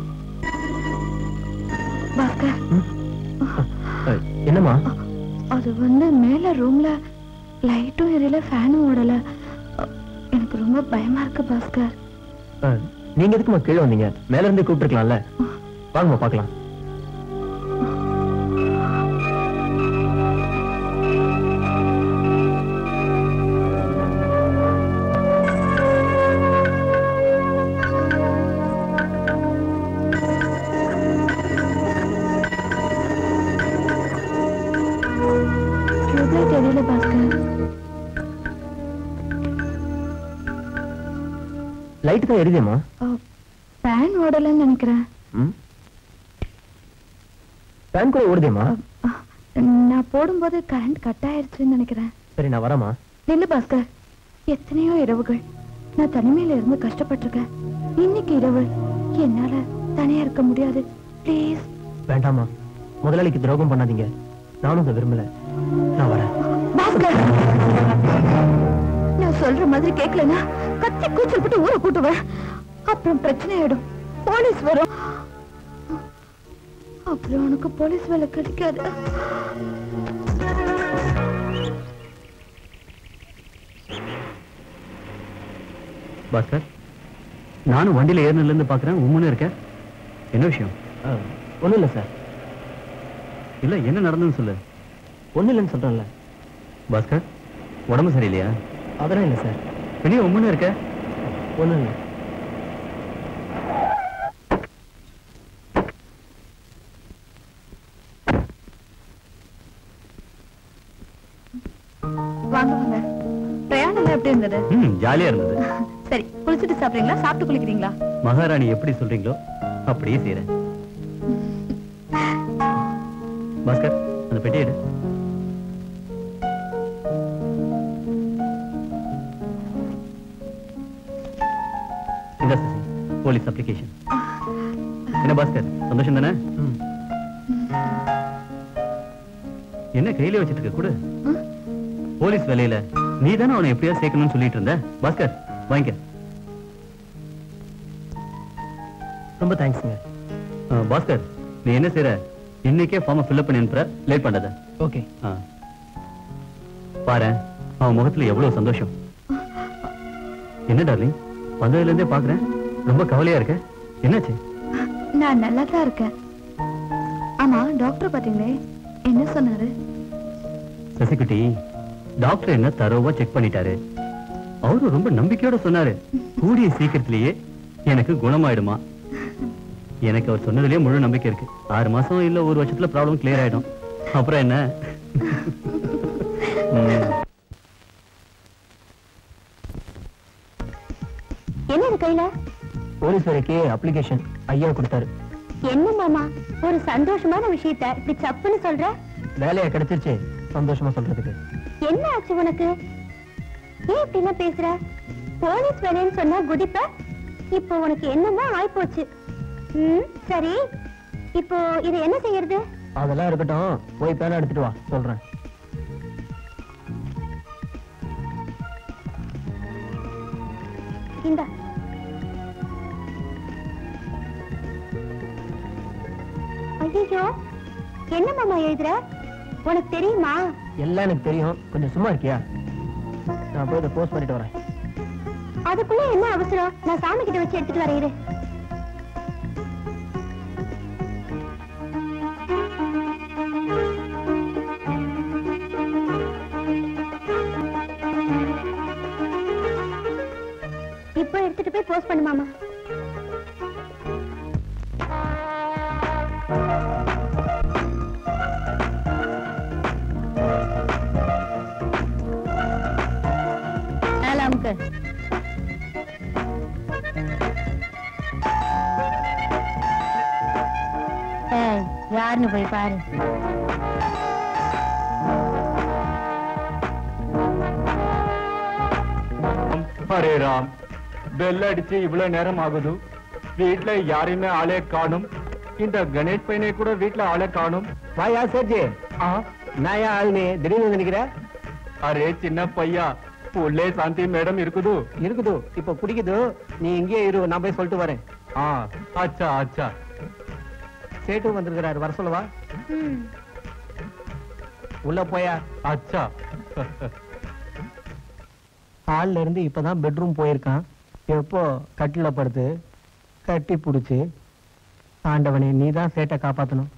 பாஸ்கர் என்னம்மா அது வந்து மேல ரூம்ல லைட்டும் எரியல ஃபேனும் ஓடல அ, எனக்கு ரொம்ப பயமா இருக்கு பாஸ்கர் அஹ், நீங்க எதுக்குமா கீழே வந்தீங்க மேல இருந்து கூப்பிட்டுருக்கலாம்ல வாங்கம்மா பார்க்கலாம் டியூப்லைட் எரியல பாஸ்கர் லைட் தான் எரியுதேம்மா அ, ஃபேன் ஓடலன்னு நினைக்கிறேன் ம் ஃபேன் கூட ஓடுதேம்மா நான் போடும்போது கரண்ட் கட் ஆயிருச்சுன்னு நினைக்கிறேன் சரி நான் வரேம்மா நில்லு பாஸ்கர் எத்தனையோ இரவுகள் நான் தனிமையில இருந்து கஷ்டப்பட்டிருக்கேன் இன்னைக்கு இரவு என்னால தனியா இருக்க முடியாது ப்ளீஸ் வேண்டாம்மா முதலாளிக்கு துரோகம் பண்ணாதீங்க நானும் அதை விரும்பல நான் வரேன் பாஸ்கர் நான் சொல்ற மாதிரி கேட்கலனா கத்தி கூச்சல் போட்டு ஊரை கூட்டுவேன் அப்புறம் பிரச்சனை ஆயிடும் போலீஸ் வரும் அப்புறம் உனக்கு போலீஸ் வேலை கிடைக்காது பாஸ்கர் நானும் வண்டியில ஏறினதுல இருந்து பாக்குறேன் உம்முன்னு இருக்க என்ன விஷயம் ஒன்றும் இல்லை சார் இல்ல என்ன நடந்ததுன்னு சொல்லு ஒன்றும் இல்லைன்னு சொல்கிறேன்ல பாஸ்கர் உடம்பு சரியில்லையா அதெல்லாம் இல்லை சார் வெளியே உம்முன்னு இருக்க ஒன்றும் இல்லை வாங்க வாங்க பிரயாணம் எல்லாம் எப்படி இருந்தது ம் ஜாலியா இருந்தது சரி குளிச்சுட்டு சாப்பிடுறீங்களா சாப்பிட்டு குளிக்கிறீங்களா மகாராணி எப்படி சொல்றீங்களோ அப்படியே செய்யறேன் பாஸ்கர் அந்த பெட்டி எடு இந்த சசி போலீஸ் அப்ளிகேஷன் என்ன பாஸ்கர் சந்தோஷம் தானே ம் என்ன கையில வச்சிட்டு இருக்க கூட போலீஸ் வேலையில நீ தானே அவனை எப்படியாவது சேர்க்கணும்னு சொல்லிட்டு இருந்த பாஸ்கர் வாங்கிக்க ரொம்ப தேங்க்ஸுங்க ஆ, பாஸ்கர் நீ என்ன செய்யற இன்னைக்கே ஃபார்மை ஃபில்அப் பண்ணி அனுப்புற லேட் பண்ணாத ஓகே ஆ. பாரேன் அவன் முகத்துல எவ்வளவு சந்தோஷம் என்ன டார்லிங் வந்ததுல இருந்தே பாக்குறேன் ரொம்ப கவலையா இருக்க என்னாச்சு நான் நல்லா தான் இருக்கேன் ஆமா டாக்டர் பாத்தீங்களே என்ன சொன்னாரு சசிகுட்டி டாக்டர் என்ன தரோவா செக் பண்ணிட்டாரு அவரு ரொம்ப நம்பிக்கையோட சொன்னாரு கூடிய சீக்கிரத்திலேயே எனக்கு குணமாயிடுமா எனக்கு அவர் சொன்னதுலயே முழு நம்பிக்கை இருக்கு ஆறு மாசம் இல்ல ஒரு வருஷத்துல ப்ராப்ளம் கிளியர் ஆயிடும் அப்புறம் என்ன ம். என்ன இது கையில போலீஸ் வேலைக்கு அப்ளிகேஷன் ஐயா கொடுத்தாரு என்ன மாமா ஒரு சந்தோஷமான விஷயத்த இப்படி சப்புன்னு சொல்ற வேலையா கிடைச்சிருச்சு சந்தோஷமா சொல்றதுக்கு என்ன ஆச்சு உனக்கு ஏன் இப்படி எல்லாம் பேசுற போலீஸ் வேலைன்னு சொன்னா குதிப்ப இப்போ உனக்கு என்னமோ ஆயிப்போச்சு ம் சரி இப்போ இது என்ன செய்யறது அதெல்லாம் இருக்கட்டும் போய் பேனா எடுத்துட்டு வா சொல்றேன் இந்த ஐயோ என்ன மாமா எழுதுற உனக்கு தெரியுமா எல்லாம் எனக்கு தெரியும் கொஞ்சம் சும்மா இருக்கியா நான் போய் இதை போஸ்ட் பண்ணிட்டு வரேன் அதுக்குள்ள என்ன அவசரம் நான் சாமி கிட்ட வச்சு எடுத்துட்டு வரேன் இரு. இப்போ எடுத்துட்டு போய் போஸ்ட் பண்ணு மாமா அமுக்கு ஏய், யாருன்னு போய் பாரு ஹரே ராம் பெல் அடிச்சு இவ்வளவு நேரம் ஆகுது வீட்ல யாரையுமே ஆளே காணும் இந்த கணேஷ் பையனை கூட வீட்ல ஆளே காணும் வாயா சேஜி ஆ, நான் ஏன் ஆளுநே திடீர்னு நினைக்கிற அரே சின்ன பையா உள்ளே சாந்தி மேடம் இருக்குது இருக்குது இப்ப பிடிக்குது நீ இங்கே இரு நான் போய் சொல்லிட்டு வரேன் ஆ அச்சா அச்சா சேட்டு வந்திருக்கிறாரு வர சொல்லவா உள்ள போயா அச்சா ஹால்ல இருந்து இப்பதான் பெட்ரூம் போயிருக்கான் எப்போ கட்டில படுத்து கட்டி புடிச்சு ஆண்டவனே நீ தான் சேட்டை காப்பாத்தணும்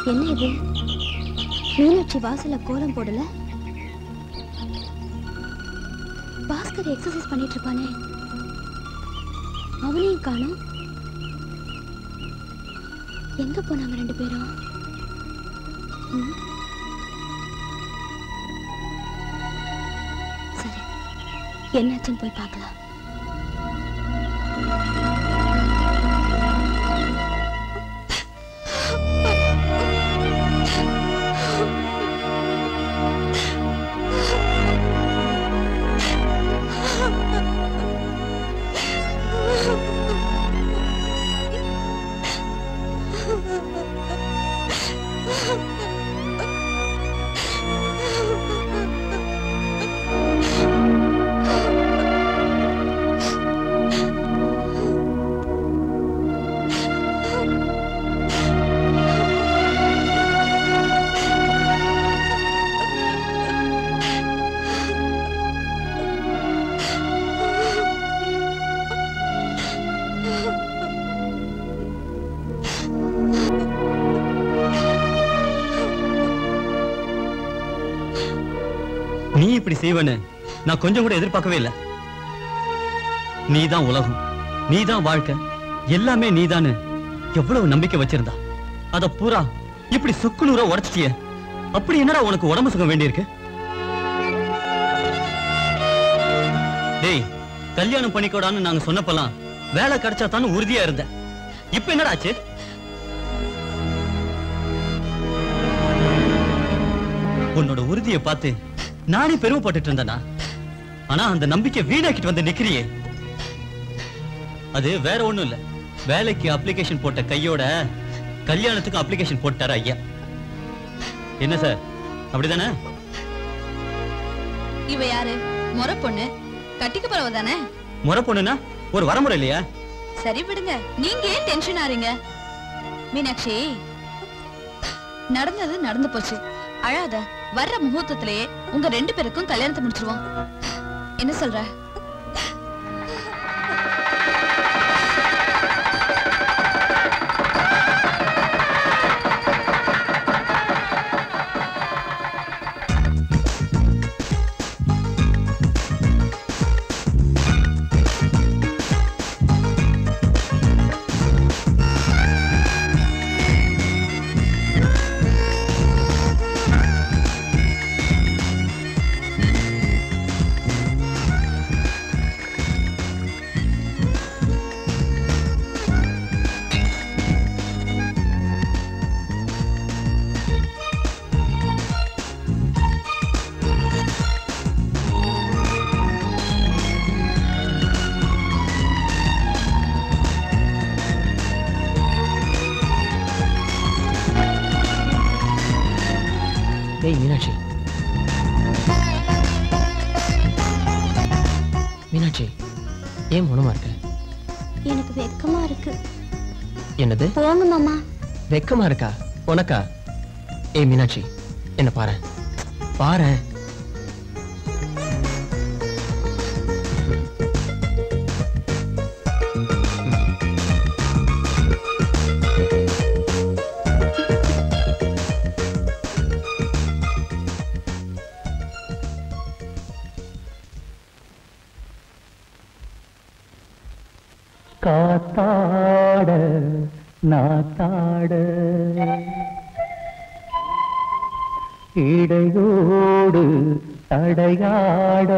என்ன இது மீனாட்சி வாசல்ல கோலம் போடல பாஸ்கர் எக்ஸசைஸ் பண்ணிட்டு இருப்பானே அவனையும் காணோம் எங்க போனாங்க ரெண்டு பேரும் ம்? சரி என்னாச்சுன்னு போய் பார்க்கலாம் நீ இப்படி செய்வன்னு நான் கொஞ்சம் கூட எதிர்பார்க்கவே இல்லை நீதான் உலகம் நீதான் வாழ்க்கை எல்லாமே நீதான்னு எவ்வளவு நம்பிக்கை வச்சிருந்தா அத பூரா இப்படி சுக்குநூறா உடைச்சிட்டியே அப்படி என்னடா உனக்கு உடம்பு சுகம் வேண்டியிருக்கு டேய் கல்யாணம் பண்ணிக்கோடான்னு நாங்க சொன்னப்பலாம் வேலை கிடைச்சா தானே உறுதியா இருந்த இப்ப என்னடா ஆச்சு உன்னோட உறுதியை பார்த்து நானே பெருமைப்பட்டுட்டு இருந்தேனா ஆனா அந்த நம்பிக்கை வீணாக்கிட்டு வந்து நிக்கிறியே அது வேற ஒண்ணும் இல்ல வேலைக்கு அப்ளிகேஷன் போட்ட கையோட கல்யாணத்துக்கு அப்ளிகேஷன் போட்டாரு ஐயா என்ன சார் அப்படிதானே இவ யாரு முறை பொண்ணு கட்டிக்க போறவ தானே முறை பொண்ணுனா ஒரு வரமுறை இல்லையா சரி விடுங்க நீங்க ஏன் டென்ஷன் ஆறீங்க மீனாட்சி நடந்தது நடந்து போச்சு அழாத வர்ற முகூர்த்தத்திலேயே உங்க ரெண்டு பேருக்கும் கல்யாணத்தை முடிச்சிருவோம் என்ன சொல்ற ஏய் மீனாட்சி மீனாட்சி ஏன் மௌனமா இருக்க எனக்கு வெக்கமா இருக்கு என்னது போங்க மாமா வெக்கமா இருக்கா உனக்கா ஏய் மீனாட்சி என்ன பாரு பாரு காத்தாட நாத்தாட இடையோடு தடையாட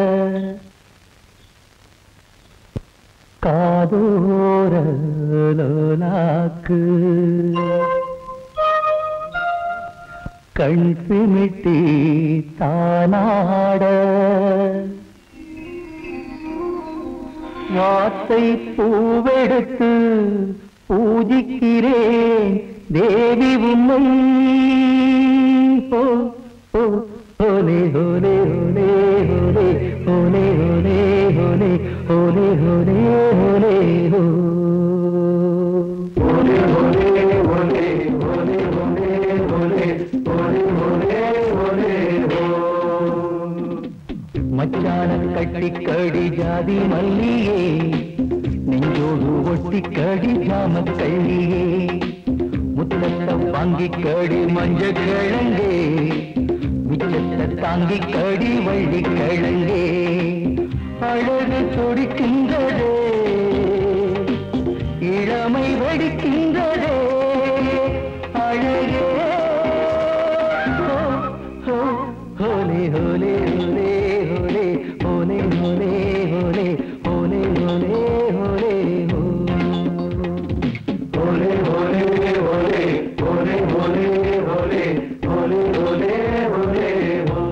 காதோர லோலாக்கு கண் சிமிட்டி தானாட வார்த்தை பூவெடுத்து பூஜிக்கிறேன் தேவி உம்மை ஓ ஓ ஓலே ஓலே ஓலே ஓலே ஓலே ஓலே ஓலே ஓலே ஓலே ஓலே ஓ ஓலே ஓலே ஓலே ஓலே ஓலே ஓலே ஓலே ஓலே ஓலே ஓ மச்சான கட்டி கடி ஜாதி மல்லியே நெஞ்சோடு ஒட்டி கடி ஜாம கள்ளியே முத்தத்தை வாங்கி கடி மஞ்ச கிழங்கே மிச்சத்தை தாங்கி கடி வள்ளி கிழங்கே அழகு துடிக்கின்றதே இளமை வெடிக்கின்றதே அழகே ஹோ, ஹோ, ஹோலே ஹோலே ஹோலே ஹோலே ஹோலே ஹோலே ஹோலே ஹோலே ஹோலே ஹோலே ஹோ ஹோலே ஹோலே ஹோலே ஹோலே ஹோலே ஹோலே ஹோலே ஹோலே ஹோலே ஹோ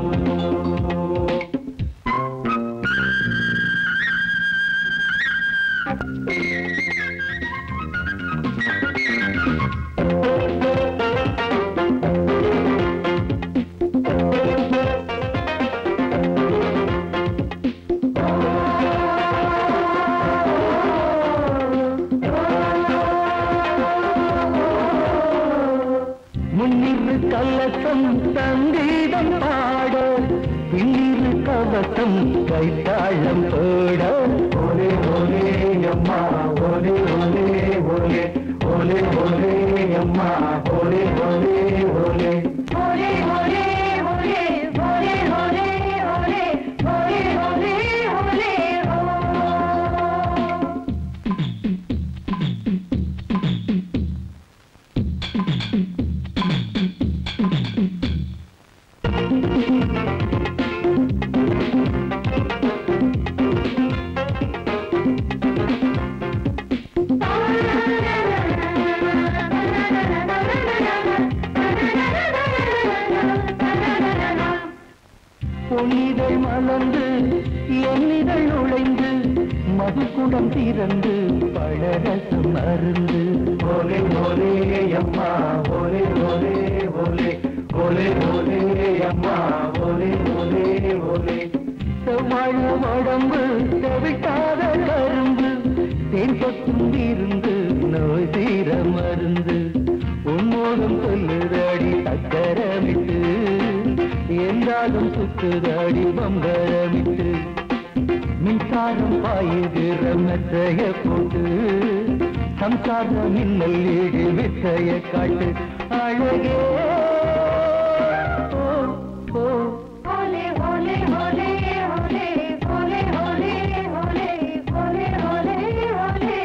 முன்னிரு கலசம் சங்கீதம் பாட பின்னிரு கவசம் கைத்தாளம் போட ஒரே ஒரே அம்மா ஒரே ஒரே ஒரே ஒரே ஒரே அம்மா ஒரே ஒரே ஒரே ஒரே ஒரே ஒரே ஒரே ஒரே ஒரே ஒரே ஒரே ஒரே பொன்னிதழ் மலர்ந்து எண்ணிதழ் நுழைந்து மதுக்குடம் திறந்து பழரசம் அருந்து ஒரே ஒரே அம்மா ஒரே ஒரே ஒரே ஒரே ஒரே அம்மா ஒரே ஒரே ஒரே செவ்வாழ உடம்பு செவிட்டாத கரும்பு தேன் பத்தும் இருந்து நோய் தீர மருந்து உன்மோகம் சொல்லுதடி சக்கரமிட்டு என்றாலும் சுத்துதடி பம்பரமிட்டு மின்சாரம் பாயுகிற மெத்தைய போட்டு சம்சார மின்னல் ஈடு வித்தைய காட்டு அழகே ஓ, ஓ, ஒரே ஒரே ஒரே ஒரே ஒரே ஒரே ஒரே ஒரே ஒரே ஒரே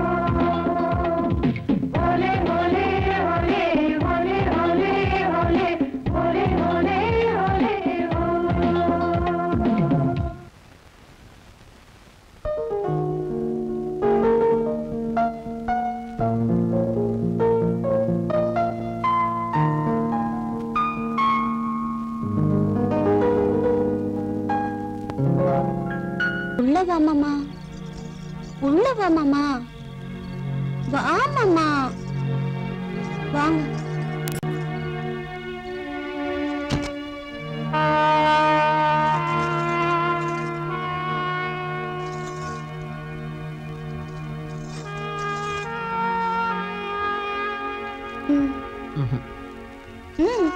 ஒரே ஒரே ஒரே ஒரே ஒரே ஒரே ஒரே ஒரே ஒரே உள்ள வா மாமா உள்ள வா மாமா வா மாமா வாங்க ம். ம்.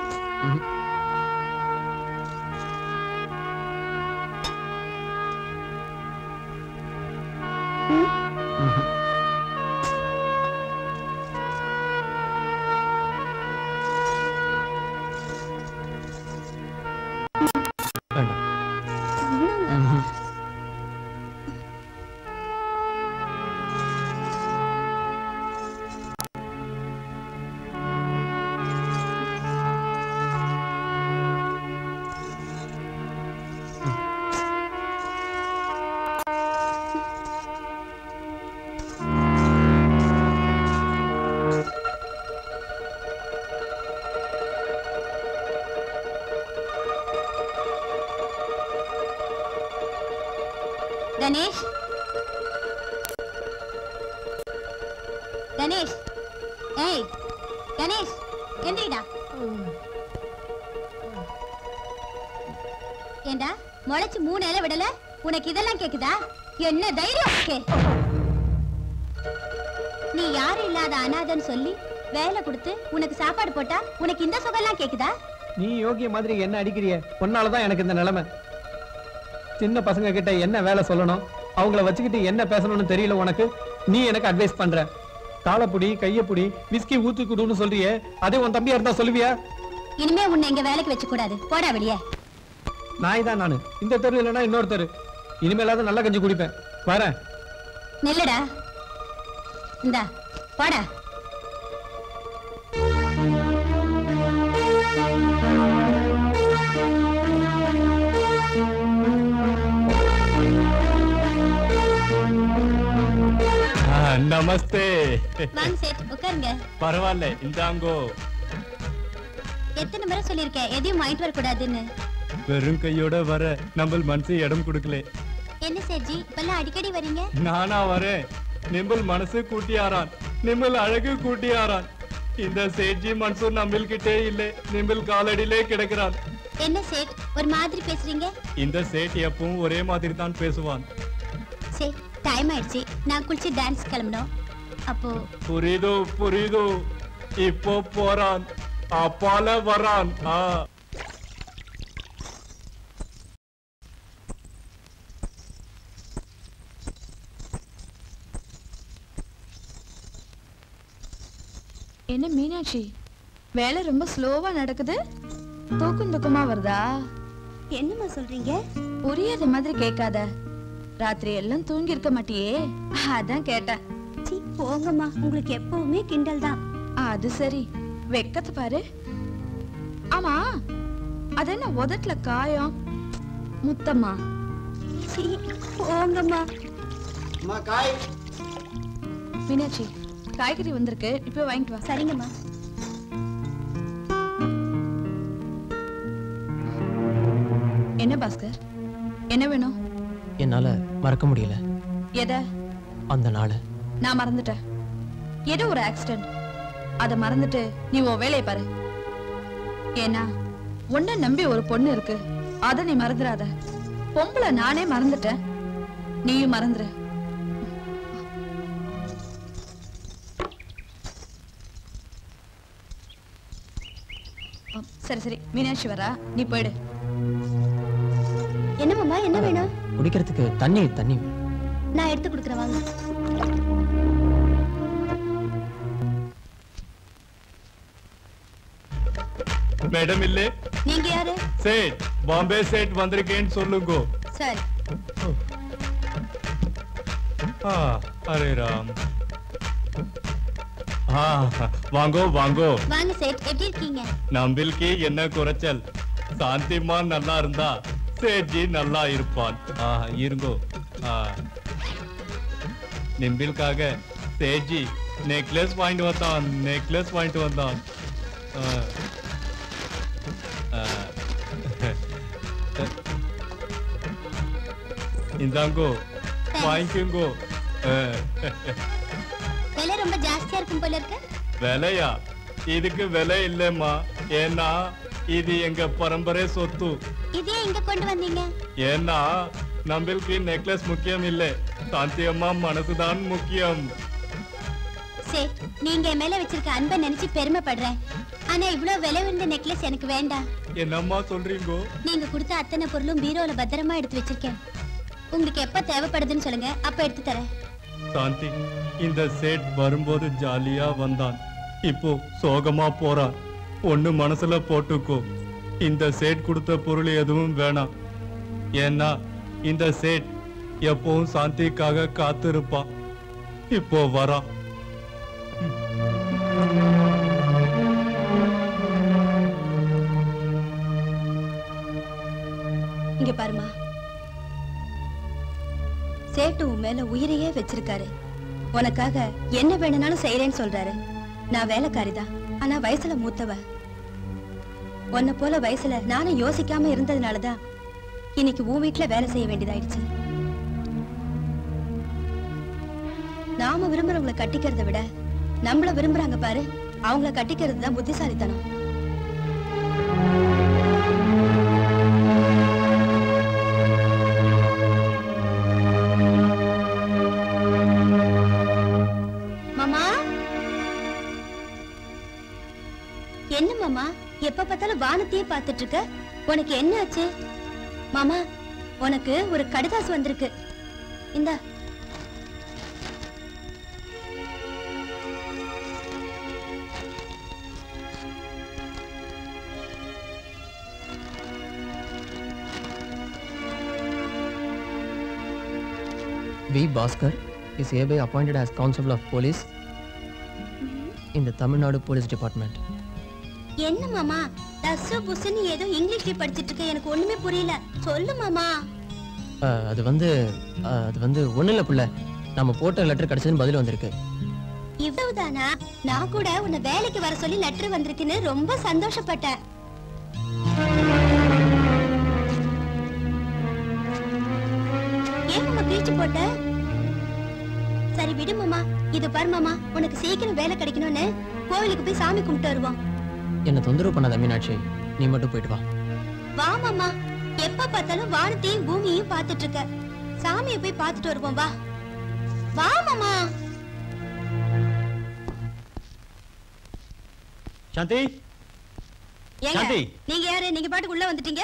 கணேஷ் கணேஷ் ஏய் கணேஷ் எந்திரிடா ஏண்டா முளைச்சு மூணு இலை விடல உனக்கு இதெல்லாம் கேக்குதா என்ன தைரியம் உனக்கு? நீ யாரும் இல்லாத அனாதன்னு சொல்லி வேலை கொடுத்து உனக்கு சாப்பாடு போட்டா உனக்கு இந்த சுகம்லாம் கேக்குதா நீ யோகிய மாதிரி என்ன அடிக்கிறிய உன்னாலதான் எனக்கு இந்த நிலைமை சின்ன பசங்க கிட்ட என்ன வேலை சொல்லணும் அவங்கள வச்சுக்கிட்டு என்ன பேசணும்னு தெரியல உனக்கு நீ எனக்கு அட்வைஸ் பண்ற காலப்புடி கையப்புடி விஸ்கி ஊத்தி குடுன்னு சொல்றியே அதே உன் தம்பியா இருந்தா சொல்லுவியா இனிமே உன்னை இங்க வேலைக்கு வச்சு கூடாது போடா வெளியே நாய் தான் நானு இந்த தெரு இல்லைன்னா இன்னொரு தெரு இனிமேலாவது நல்லா கஞ்சி குடிப்பேன் வரேன் நில்லுடா இந்தா போடா நமஸ்தே வாங்க சேட் உட்காருங்க பரவாயில்ல இந்தாங்கோ எத்தனை முறை சொல்லியிருக்கேன் எதையும் வாங்கிட்டு வரக்கூடாதுன்னு வெறும் கையோட வர நம்ம மனசு இடம் கொடுக்கல என்ன சேட்ஜி இப்பெல்லாம் அடிக்கடி வரீங்க நானா வரேன் நிம்பல் மனசு கூட்டியாரான் நிம்பல் அழகு கூட்டியாரான் இந்த சேட்ஜி மனசு நம்மள்கிட்டே இல்லை நிம்பல் காலடியிலே கிடக்கிறான் என்ன சேட் ஒரு மாதிரி பேசுறீங்க இந்த சேட் எப்பவும் ஒரே மாதிரி தான் பேசுவான் சேட் டைம் ஆயிடுச்சு நான் குளிச்சு டான்ஸ் கிளம்பணும் அப்போ புரியுது புரியுது இப்போ போறான் அப்பால வரான் ஆ என்ன மீனாட்சி வேலை ரொம்ப ஸ்லோவா நடக்குது தூக்கம் தூக்கமா வருதா என்னம்மா சொல்றீங்க புரியாத மாதிரி கேட்காத ராத்திரி எல்லாம் தூங்கி இருக்க மாட்டியே அதான் கேட்டேன் சீ போங்கம்மா உங்களுக்கு எப்பவுமே கிண்டல் தான் அது சரி வெக்கத்தை பாரு ஆமா அது என்ன உதட்டுல காயம் முத்தம்மா சீ போங்கம்மா காய் மீனாட்சி காய்கறி வந்திருக்கு இப்போ வாங்கிட்டு வா சரிங்கம்மா என்ன பாஸ்கர் என்ன வேணும் என்னால மறக்க முடியல எதை அந்த நாள் நான் மறந்துட்டேன் ஏதோ ஒரு ஆக்சிடென்ட் அத மறந்துட்டு நீ உன் வேலையை பாரு ஏன்னா உன்னை நம்பி ஒரு பொண்ணு இருக்கு அத நீ மறந்துடாத பொம்பளை நானே மறந்துட்டேன் நீயும் மறந்துரு அ, சரி சரி மீனாட்சி வரா நீ போயிடு என்னமாம்மா என்ன வேணும் குடிக்கிறதுக்கு தண்ணி தண்ணி நான் எடுத்து கொடுக்குறேன் வாங்க மேடம் இல்லே நீங்க யாரு சேட் பாம்பே சேட் வந்திருக்கேன்னு சொல்லுங்க சரி ஆ அரே ராம் ஆ வாங்கோ வாங்கோ வாங்க சேட் எப்படி இருக்கீங்க நம்பில்கி என்ன குறைச்சல் சாந்திமா நல்லா இருந்தா சேட்ஜி நல்லா இருப்பான் ஆ இருங்கோ ஆ நிம்பில்காக சேட்ஜி நெக்லஸ் வாங்கிட்டு வந்தான் நெக்லஸ் வாங்கிட்டு வந்தான் ஆ. ஆ. இந்தாங்கோ வாங்கிக்கோங்கோ ஆ. விலை ரொம்ப ஜாஸ்தியா இருக்கும் போல இருக்கு விலையா இதுக்கு விலை இல்லம்மா ஏன்னா இது எங்க பரம்பரை சொத்து இதே எங்க கொண்டு வந்தீங்க ஏன்னா நம்மளுக்கு நெக்லஸ் முக்கியம் இல்லை சாந்தி அம்மா மனசுதான் முக்கியம் சேட் நீங்க என் மேல வச்சிருக்க அன்பை நினைச்சு பெருமைப்படுறேன் ஆனா இவ்வளவு விலை உயர்ந்த நெக்லஸ் எனக்கு வேண்டாம் என்னம்மா சொல்றீங்கோ நீங்க கொடுத்த அத்தனை பொருளும் பீரோல பத்திரமா எடுத்து வச்சிருக்கேன் உங்களுக்கு எப்ப தேவைப்படுதுன்னு சொல்லுங்க அப்ப எடுத்து தரேன் சாந்தி இந்த சேட் வரும்போது ஜாலியா வந்தான் இப்போ சோகமா போறான் ஒண்ணு மனசுல போட்டுக்கோ இந்த சேட் கொடுத்த பொருள் எதுவும் வேணாம் ஏன்னா இந்த சேட் எப்பவும் சாந்திக்காக காத்திருப்பான் இப்போ வரான் இங்க பாருமா சேட்டு உன் மேல உயிரையே வச்சிருக்காரு உனக்காக என்ன வேணும்னாலும் செய்யறேன்னு சொல்றாரு நான் வேலைக்காரிதான் ஆனா வயசுல மூத்தவ உன்னை போல வயசுல நானும் யோசிக்காம இருந்ததுனாலதான் இன்னைக்கு உன் வீட்டுல வேலை செய்ய வேண்டியதாயிடுச்சு நாம விரும்புறவங்களை கட்டிக்கிறதை விட நம்மள விரும்புறாங்க பாரு அவங்கள கட்டிக்கிறது தான் புத்திசாலித்தனம் மாமா என்ன மாமா எப்ப பார்த்தாலும் வானத்தையே பார்த்துட்டு இருக்க உனக்கு என்ன ஆச்சு மாமா உனக்கு ஒரு கடிதாசு வந்திருக்கு இந்தா V. Bhaskar is hereby appointed as Constable of Police in the Tamil Nadu Police Department. என்ன மாமா தசு புசுன்னு ஏதோ இங்கிலீஷ்ல படிச்சிட்டு இருக்க எனக்கு ஒண்ணுமே புரியல சொல்லு மாமா அஹ், அது வந்து அஹ், அது வந்து ஒன்றும் இல்லை பிள்ளை நம்ம போட்ட லெட்டர் கிடச்சதுன்னு பதில் வந்திருக்கு இவ்வளவுதானா நான் கூட உன்னை வேலைக்கு வர சொல்லி லெட்டர் வந்திருக்குன்னு ரொம்ப சந்தோஷப்பட்டேன் ஏன் மாமா கிழிச்சு போட்ட சரி விடு மாமா இது பாரு மாமா உனக்கு சீக்கிரம் வேலை கிடைக்கணும்னு கோவிலுக்கு போய் சாமி கும்பிட்டு வருவோம் என்னை தொந்தரவு பண்ணாத மீனாட்சி நீ மட்டும் போயிட்டு வா வா மாமா எப்ப பார்த்தாலும் வானத்தையும் பூமியையும் பார்த்துட்டு இருக்க சாமியை போய் பார்த்துட்டு வருவோம் வா வா மாமா சாந்தி ஏங்க சாந்தி. நீங்க யாரு நீங்க பாட்டுக்கு உள்ள வந்துட்டீங்க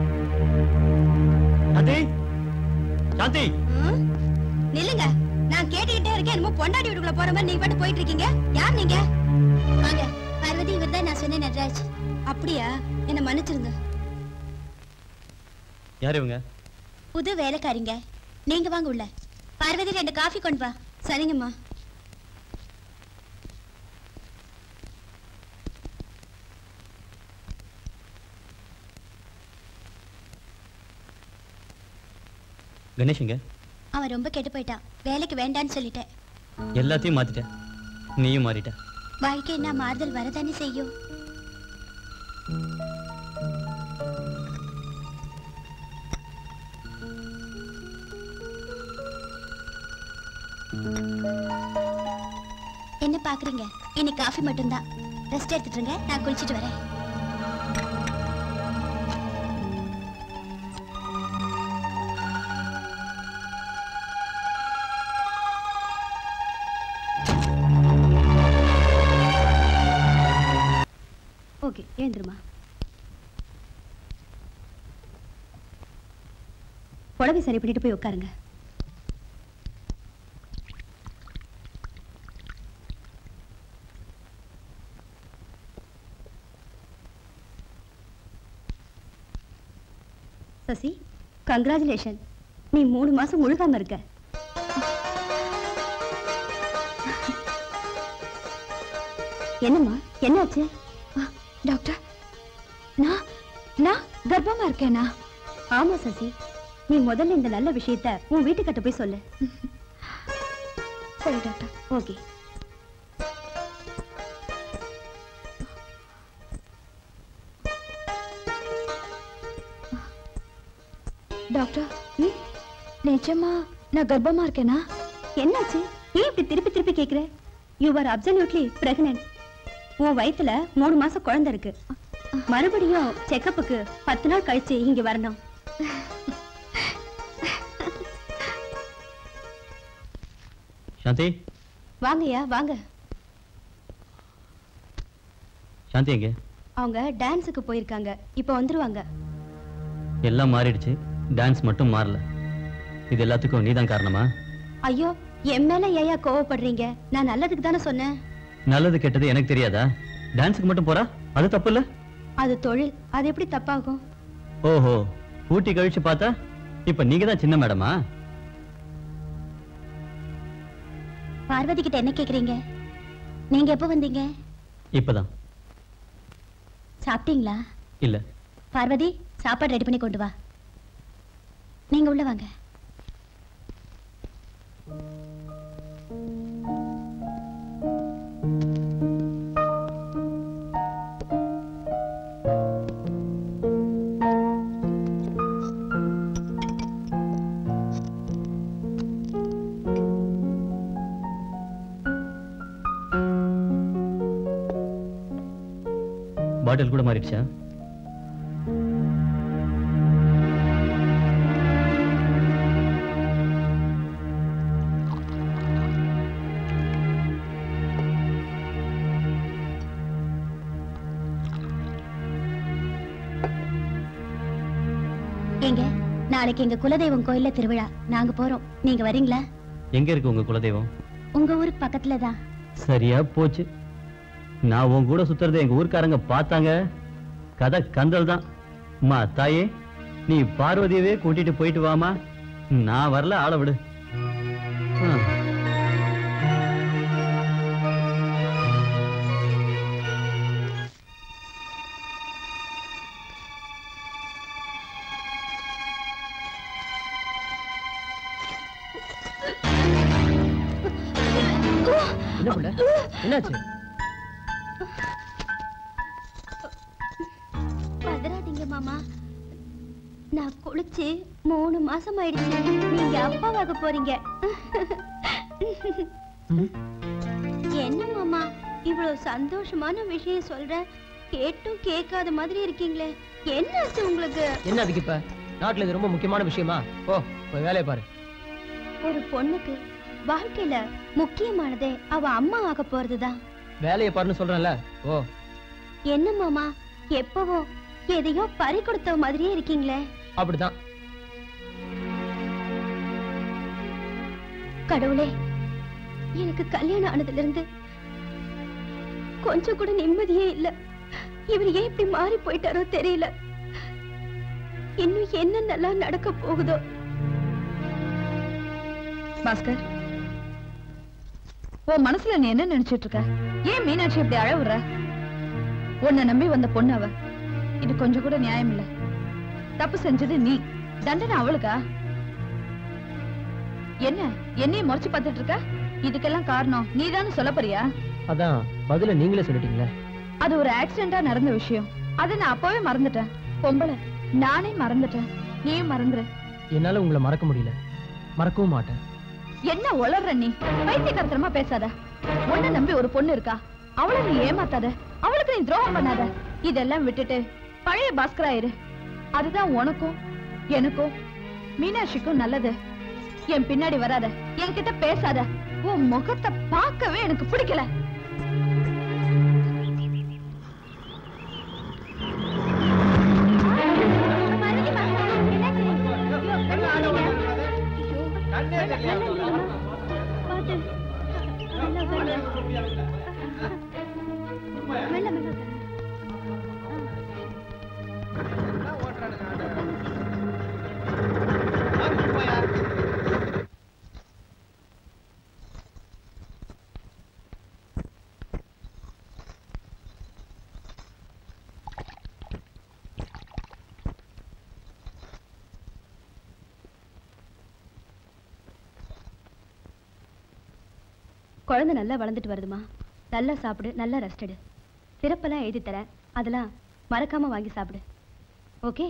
சாந்தி சாந்தி ம்? நில்லுங்க நான் கேட்டுக்கிட்டே இருக்கேன் என்னமோ பொண்டாட்டி வீட்டுக்குள்ள போற மாதிரி நீங்க பாட்டு போயிட்டு இருக்கீங்க யார் நீங்க வாங்க பார்வதி இவர் தான் நான் சொன்னேன் நட்ராஜ் அப்படியா என்ன மன்னிச்சிருங்க யார் இவங்க புது வேலைக்காரிங்க நீங்க வாங்க உள்ள பார்வதி ரெண்டு காஃபி கொண்டு வா சரிங்கம்மா கணேஷுங்க அவன் ரொம்ப கெட்டு போயிட்டான் வேலைக்கு வேண்டான்னு சொல்லிட்டேன் எல்லாத்தையும் மாத்திட்டேன் நீயும் மாறிட்ட வாழ்க்கை என்ன மாறுதல் வரதானே செய்யும் என்ன பாக்குறீங்க இன்னைக்கு காஃபி மட்டும்தான் ரெஸ்ட் எடுத்துட்டுருங்க நான் குளிச்சிட்டு வரேன் ஓகே ஏந்திருமா புடவை சரி பண்ணிட்டு போய் உட்காருங்க சசி கங்க்ராச்சுலேஷன் நீ மூணு மாசம் முழுகாம இருக்க என்னம்மா என்னாச்சு டாக்டர் நான் நான் கர்ப்பமா இருக்கேனா ஆமா சசி நீ முதல்ல இந்த நல்ல விஷயத்த உன் வீட்டுக்கிட்ட போய் சொல்லு சரி டாக்டர் ஓகே டாக்டர் ம்? நிஜமா நான் கர்ப்பமா இருக்கேனா என்னாச்சு ஏன் இப்படி திருப்பி திருப்பி கேக்குற யூ ஆர் அப்சல்யூட்லி பிரெக்னன்ட் உன் வயித்துல மூணு மாசம் குழந்தை இருக்கு மறுபடியும் செக்கப்புக்கு பத்து நாள் கழிச்சு இங்க வரணும் சாந்தி வாங்கய்யா வாங்க சாந்தி எங்க அவங்க டான்ஸுக்கு போயிருக்காங்க இப்போ வந்துருவாங்க எல்லாம் மாறிடுச்சு டான்ஸ் மட்டும் மாறல இது எல்லாத்துக்கும் நீதான் காரணமா ஐயோ என் மேல ஏயா கோவப்படுறீங்க நான் நல்லதுக்கு தானே சொன்னேன் நல்லது கெட்டது எனக்கு தெரியாதா டான்ஸுக்கு மட்டும் போறா அது தப்பு இல்ல அது தொழில் அது எப்படி தப்பாகும் ஓஹோ ஊட்டி கழிச்சு பார்த்தா இப்ப நீங்க தான் சின்ன மேடமா பார்வதி கிட்ட என்ன கேக்குறீங்க நீங்க எப்போ வந்தீங்க இப்பதான் சாப்பிட்டீங்களா இல்ல பார்வதி சாப்பாடு ரெடி பண்ணி கொண்டு வா நீங்க உள்ள வாங்க பாட்டில் கூட மாறிடுச்சா ஏங்க நாளைக்கு எங்க குலதெய்வம் கோயில்ல திருவிழா நாங்க போறோம் நீங்க வரீங்களா எங்க இருக்கு உங்க குலதெய்வம் உங்க ஊருக்கு பக்கத்துல தான் சரியா போச்சு நான் உன் கூட சுத்துறதை எங்க ஊர்க்காரங்க பார்த்தாங்க கதை கந்தல் தான் அம்மா தாயே நீ பார்வதியவே கூட்டிட்டு போயிட்டு வாமா நான் வரல ஆள விடு என்ன புள்ள என்னாச்சு பதறாதீங்க மாமா நான் குளிச்சு மூணு மாசம் ஆயிடுச்சு நீங்க அப்பாவாக போறீங்க என்ன மாமா இவ்வளவு சந்தோஷமான விஷயம் சொல்றேன் கேட்டும் கேட்காத மாதிரி இருக்கீங்களே என்னாச்சு உங்களுக்கு என்ன அதுக்கு இப்ப நாட்டுல இது ரொம்ப முக்கியமான விஷயமா ஓ போய் வேலையை பாரு ஒரு பொண்ணுக்கு வாழ்க்கையில முக்கியமானதே அவ அம்மா ஆக போறதுதான் வேலையை பாருன்னு சொல்றேன்ல ஓ என்ன மாமா எப்பவும் எதையோ பறி கொடுத்த மாதிரியே இருக்கீங்களே அப்படிதான் கடவுளே எனக்கு கல்யாணம் ஆனதுல இருந்து கொஞ்சம் கூட நிம்மதியே இல்ல இவர் ஏன் இப்படி மாறி போயிட்டாரோ தெரியல இன்னும் என்னென்னலாம் நடக்க போகுதோ பாஸ்கர் உன் மனசுல நீ என்ன நினைச்சிட்டு இருக்க ஏன் மீனாட்சி இப்படி அழ விடுற உன்னை நம்பி வந்த பொண்ணு அவ இது கொஞ்சம் கூட நியாயம் இல்ல தப்பு செஞ்சது நீ தண்டனை அவளுக்கா என்ன என்னைய முறைச்சு பார்த்துட்டு இருக்க இதுக்கெல்லாம் காரணம் நீதானே சொல்ல போறியா அதான் பதில நீங்களே சொல்லிட்டீங்களே அது ஒரு ஆக்சிடென்டா நடந்த விஷயம் அதை நான் அப்பவே மறந்துட்டேன் பொம்பளை நானே மறந்துட்டேன் நீயும் மறந்துரு என்னால உங்களை மறக்க முடியல மறக்கவும் மாட்டேன் என்ன உளர்ற நீ பைத்தியக்காரத்தனமா பேசாத உன்னை நம்பி ஒரு பொண்ணு இருக்கா அவளை நீ ஏமாத்தாத அவளுக்கு நீ துரோகம் பண்ணாத இதெல்லாம் விட்டுட்டு பழைய பாஸ்கரா இரு அதுதான் உனக்கும் எனக்கும் மீனாட்சிக்கும் நல்லது என் பின்னாடி வராத என்கிட்ட பேசாத உன் முகத்தை பார்க்கவே எனக்கு பிடிக்கல குழந்தை நல்லா வளர்ந்துட்டு வருதுமா நல்லா சாப்பிடு நல்லா ரெஸ்ட் எடு சிறப்பெல்லாம் எழுதி தரேன் அதெல்லாம் மறக்காம வாங்கி சாப்பிடு ஓகே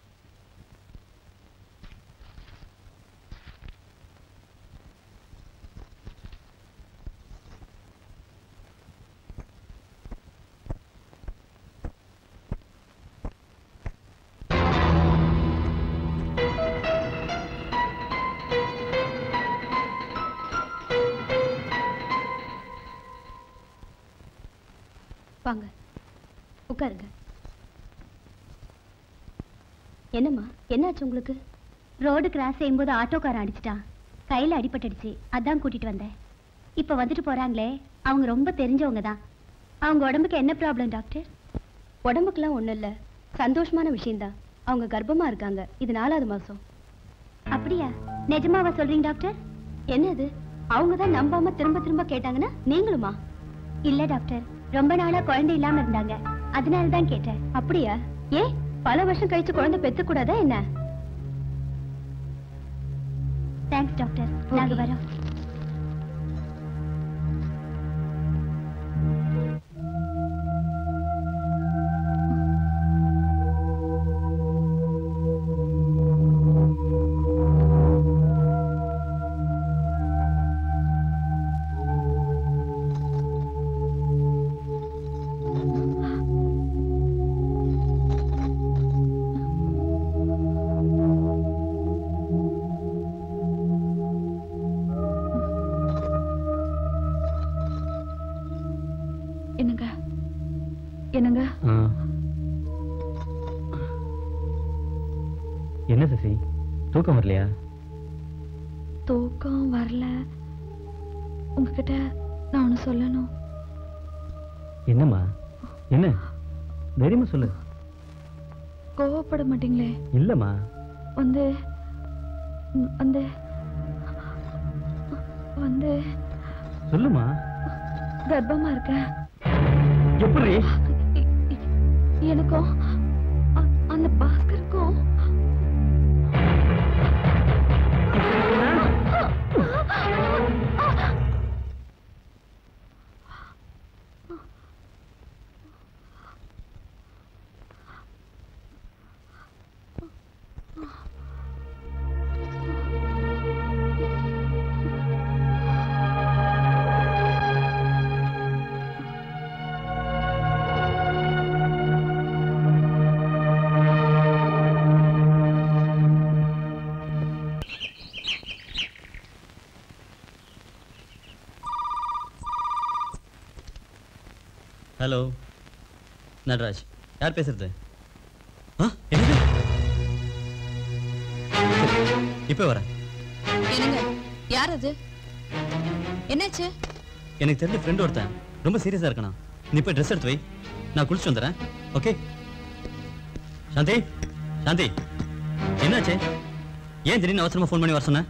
வாங்க உட்காருங்க என்னம்மா என்னாச்சு உங்களுக்கு ரோடு கிராஸ் செய்யும்போது ஆட்டோக்காரன் அடிச்சிட்டான் கையில அடிபட்டுடுச்சு அதான் கூட்டிட்டு வந்தேன் இப்ப வந்துட்டு போறாங்களே அவங்க ரொம்ப தெரிஞ்சவங்க தான் அவங்க உடம்புக்கு என்ன ப்ராப்ளம் டாக்டர் உடம்புக்குலாம் ஒண்ணும் இல்ல சந்தோஷமான விஷயம்தான் அவங்க கர்ப்பமா இருக்காங்க இது நாலாவது மாசம் அப்படியா நிஜமாவா சொல்றீங்க டாக்டர் என்னது அவங்க தான் நம்பாம திரும்ப திரும்ப கேட்டாங்கன்னா நீங்களுமா இல்ல டாக்டர் ரொம்ப நாளா குழந்தை இல்லாம இருந்தாங்க அதனால தான் கேட்டேன் அப்படியா ஏ பல வருஷம் கழிச்சு குழந்தை பெத்து கூடாதா என்ன தேங்க்ஸ் டாக்டர் நாங்க வரோம் என்னங்க என்னங்க என்ன சசி தூக்கம் வரலையா தூக்கம் வரல உங்ககிட்ட நான் ஒண்ணு சொல்லணும் என்னம்மா என்ன தைரியமா சொல்லு கோவப்பட மாட்டீங்களே இல்லம்மா வந்து ம், வந்து வந்து சொல்லுமா கர்ப்பமா இருக்கேன் எப்படி எனக்கும் அ- அந்த பாஸ்கருக்கும் ஹலோ நடராஜ் யார் பேசுறது ஆ என்னது இப்போ வரேன் என்னங்க யார் அது என்னாச்சு எனக்கு தெரிஞ்ச ஃப்ரெண்ட் ஒருத்தன் ரொம்ப சீரியஸா இருக்கணும் நீ போய் ட்ரெஸ் எடுத்து வை நான் குளிச்சு வந்துடுறேன் ஓகே சாந்தி சாந்தி என்னாச்சு ஏன் திடீர்னு அவசரமா ஃபோன் பண்ணி வர சொன்ன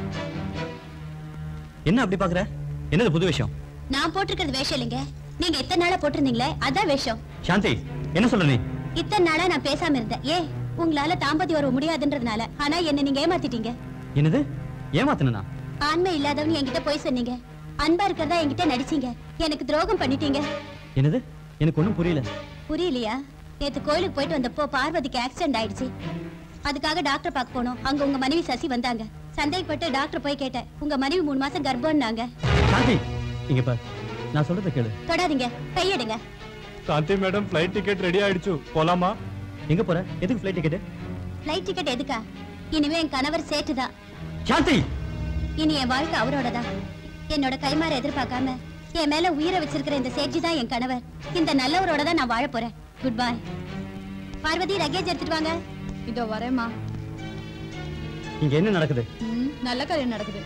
என்ன அப்படி பாக்குற என்னது புது விஷயம் நான் போட்டிருக்கிறது வேஷம் இல்லைங்க நீங்க இத்தனை நாளா போட்டிருந்தீங்களே அதான் வேஷம் சாந்தி என்ன சொல்ற நீ இத்தனை நாளா நான் பேசாம இருந்தேன் ஏ உங்களால தாம்பத்தியம் வர முடியாதுன்றதுனால ஆனா என்ன நீங்க ஏமாத்திட்டீங்க என்னது ஏமாத்தினா ஆண்மை இல்லாதவன் என்கிட்ட போய் சொன்னீங்க அன்பா இருக்கிறதா என்கிட்ட நடிச்சீங்க எனக்கு துரோகம் பண்ணிட்டீங்க என்னது எனக்கு ஒண்ணும் புரியல புரியலையா நேத்து கோயிலுக்கு போயிட்டு வந்தப்போ பார்வதிக்கு ஆக்சிடென்ட் ஆயிடுச்சு அதுக்காக டாக்டர் பார்க்க போனோம் அங்க உங்க மனைவி சசி வந்தாங்க சந்தேகப்பட்டு டாக்டர் போய் கேட்டேன் உங்க மனைவி மூணு மாசம் கர்ப்பம்னாங்க சாந்தி இங்க பார் நான் சொல்றத கேளு தொடாதீங்க கையெடுங்க Shanti madam flight ticket ready ஆயிடுச்சு போலாமா எங்க போற எதுக்கு ஃப்ளைட் டிக்கெட் ஃப்ளைட் டிக்கெட் எதுக்கா இனிமே என் கணவர் சேட்டுதான் சாந்தி இனி என் வாழ்க்கை அவரோடதான் என்னோட கைமாற எதிர்பார்க்காம என் மேல உயிரை வச்சிருக்கிற இந்த சேட்ஜி தான் என் கணவர் இந்த நல்லவரோட தான் நான் வாழ போறேன் குட் பை பார்வதி லக்கேஜ் எடுத்துட்டு வாங்க இதோ வரேம்மா இங்க என்ன நடக்குது ம், நல்ல காரியம் நடக்குது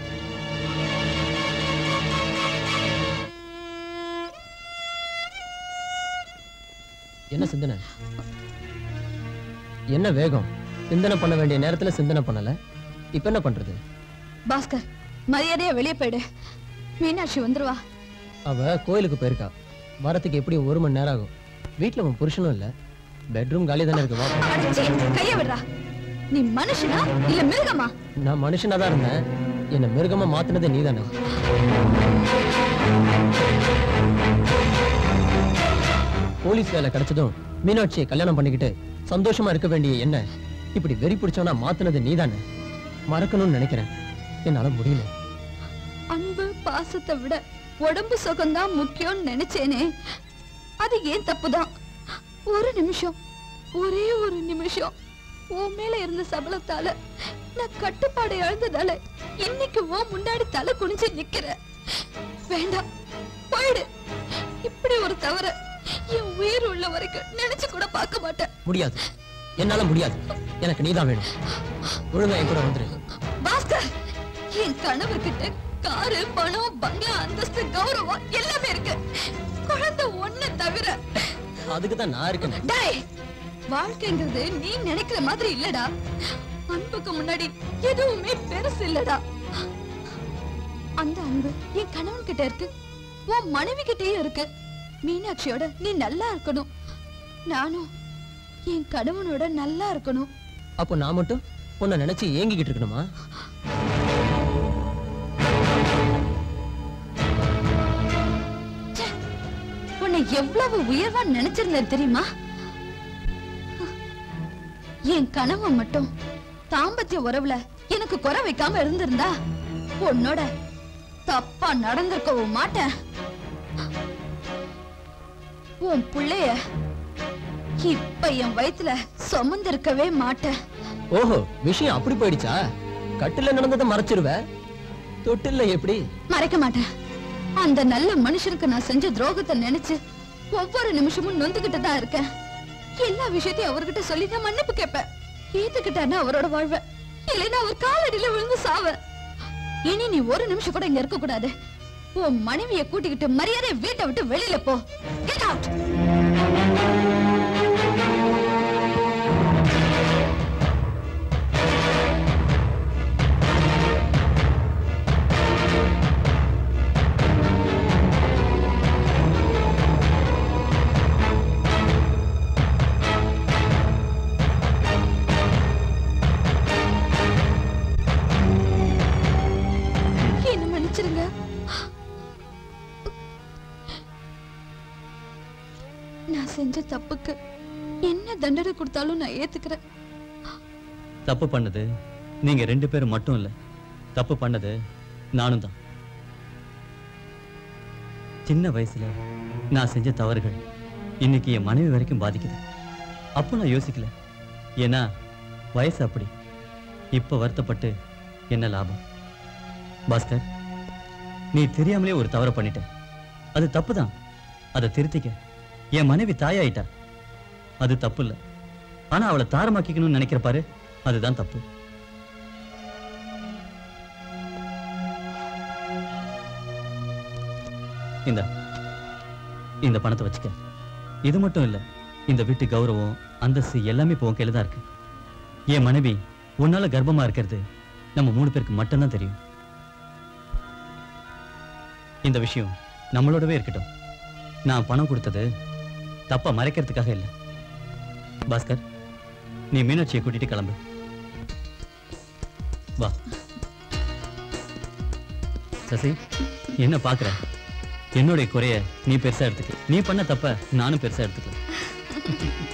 என்ன சிந்தனை என்ன வேகம் சிந்தனை பண்ண வேண்டிய நேரத்துல சிந்தனை பண்ணல இப்ப என்ன பண்றது பாஸ்கர் மரியாதையா வெளியே போயிடு மீனாட்சி வந்துருவா அவ கோயிலுக்கு போயிருக்கா வரத்துக்கு எப்படி ஒரு மணி நேரம் ஆகும் வீட்ல உன் புருஷனும் இல்ல பெட்ரூம் காலி தானே இருக்கு வா போலாம். அடச்சே, கைய விடுறா நீ மனுஷனா இல்ல மிருகமா நான் மனுஷனா தான் இருந்தேன் என்ன மிருகமா மாத்துனது நீதானே போலீஸ் வேலை கிடைச்சதும் மீனாட்சியை கல்யாணம் பண்ணிக்கிட்டு சந்தோஷமா இருக்க வேண்டிய என்ன இப்படி வெறி பிடிச்சவனா மாத்துனது நீதானே மறக்கணும்னு நினைக்கிறேன் என்னால முடியல அன்பு பாசத்தை விட உடம்பு சுகம்தான் முக்கியம்னு நினைச்சேனே அது ஏன் தப்புதான் ஒரு நிமிஷம் ஒரே ஒரு நிமிஷம் உன் மேல இருந்த சபலத்தால நான் கட்டுப்பாடு இழந்ததால இன்னைக்கு உன் முன்னாடி தலை குனிஞ்சு நிக்கிற வேண்டாம் போயிடு இப்படி ஒரு தவற என் உயிர் உள்ள வரைக்கும் நினைச்சு கூட பார்க்க மாட்டேன் முடியாது என்னால முடியாது எனக்கு நீதான் வேணும் ஒழுங்கா என் கூட வந்துரு பாஸ்கர் என் கணவர்கிட்ட காரு பணம் பங்களா அந்தஸ்து கௌரவம் எல்லாமே இருக்கு குழந்தை ஒண்ணு தவிர அதுக்கு தான் நான் இருக்கேன் டேய் வாழ்க்கைங்கிறது நீ நினைக்கிற மாதிரி இல்லடா அன்புக்கு முன்னாடி எதுவுமே பெருசு இல்லடா அந்த அன்பு என் கணவன் கிட்ட இருக்கு உன் மனைவி கிட்டயும் இருக்கு மீனாட்சியோட நீ நல்லா இருக்கணும் நானும் என் கணவனோட நல்லா இருக்கணும் அப்போ நான் மட்டும் உன்னை நினைச்சு ஏங்கிக்கிட்டு இருக்கணுமா உன்னை எவ்வளவு உயர்வா நினைச்சிருந்தேன் தெரியுமா என் கணவன் மட்டும் தாம்பத்திய உறவுல எனக்கு குறை வைக்காம இருந்திருந்தா உன்னோட தப்பா நடந்திருக்கவும் மாட்டேன் உன் புள்ளைய இப்ப என் வயித்துல சுமந்திருக்கவே மாட்டேன் ஓஹோ விஷயம் அப்படி போயிடுச்சா கட்டில நடந்ததை மறைச்சிருவ தொட்டில்ல எப்படி மறைக்க மாட்டேன் அந்த நல்ல மனுஷனுக்கு நான் செஞ்ச துரோகத்தை நினைச்சு ஒவ்வொரு நிமிஷமும் நொந்துகிட்டு தான் இருக்கேன் எல்லா விஷயத்தையும் அவர்கிட்ட சொல்லி நான் மன்னிப்பு கேட்பேன் ஏத்துக்கிட்டானா அவரோட வாழ்வேன் இல்லைன்னா அவர் காலடியில விழுந்து சாவேன் இனி நீ ஒரு நிமிஷம் கூட இங்க இருக்க கூடாது உன் மனைவியை கூட்டிக்கிட்டு மரியாதை வீட்டை விட்டு வெளியில போ கெட் அவுட் என்ன மன்னிச்சிருங்க நான் செஞ்ச தப்புக்கு என்ன தண்டனை கொடுத்தாலும் நான் ஏத்துக்கிறேன் தப்பு பண்ணது நீங்க ரெண்டு பேரும் மட்டும் இல்ல தப்பு பண்ணது நானும் தான் சின்ன வயசுல நான் செஞ்ச தவறுகள் இன்னைக்கு என் மனைவி வரைக்கும் பாதிக்குது அப்போ நான் யோசிக்கல ஏன்னா வயசு அப்படி இப்ப வருத்தப்பட்டு என்ன லாபம் பாஸ்கர் நீ தெரியாமலே ஒரு தவறை பண்ணிட்ட அது தப்பு தான் அதை திருத்திக்க என் மனைவி தாயாயிட்டா அது தப்பு இல்ல ஆனா அவளை தாரமாக்கிக்கணும்னு நினைக்கிற பாரு அதுதான் தப்பு இந்த இந்த பணத்தை வச்சுக்க இது மட்டும் இல்ல இந்த வீட்டு கௌரவம் அந்தஸ்து எல்லாமே இப்போ உன் கையில தான் இருக்கு என் மனைவி உன்னால கர்ப்பமா இருக்கிறது நம்ம மூணு பேருக்கு மட்டும்தான் தெரியும் இந்த விஷயம் நம்மளோடவே இருக்கட்டும் நான் பணம் கொடுத்தது தப்பா மறைக்கிறதுக்காக இல்லை பாஸ்கர் நீ மீனாட்சியை கூட்டிட்டு கிளம்பு வா சசி என்ன பாக்குற என்னுடைய குறைய நீ பெருசா எடுத்துக்க நீ பண்ண தப்ப நானும் பெருசா எடுத்துக்கலாம்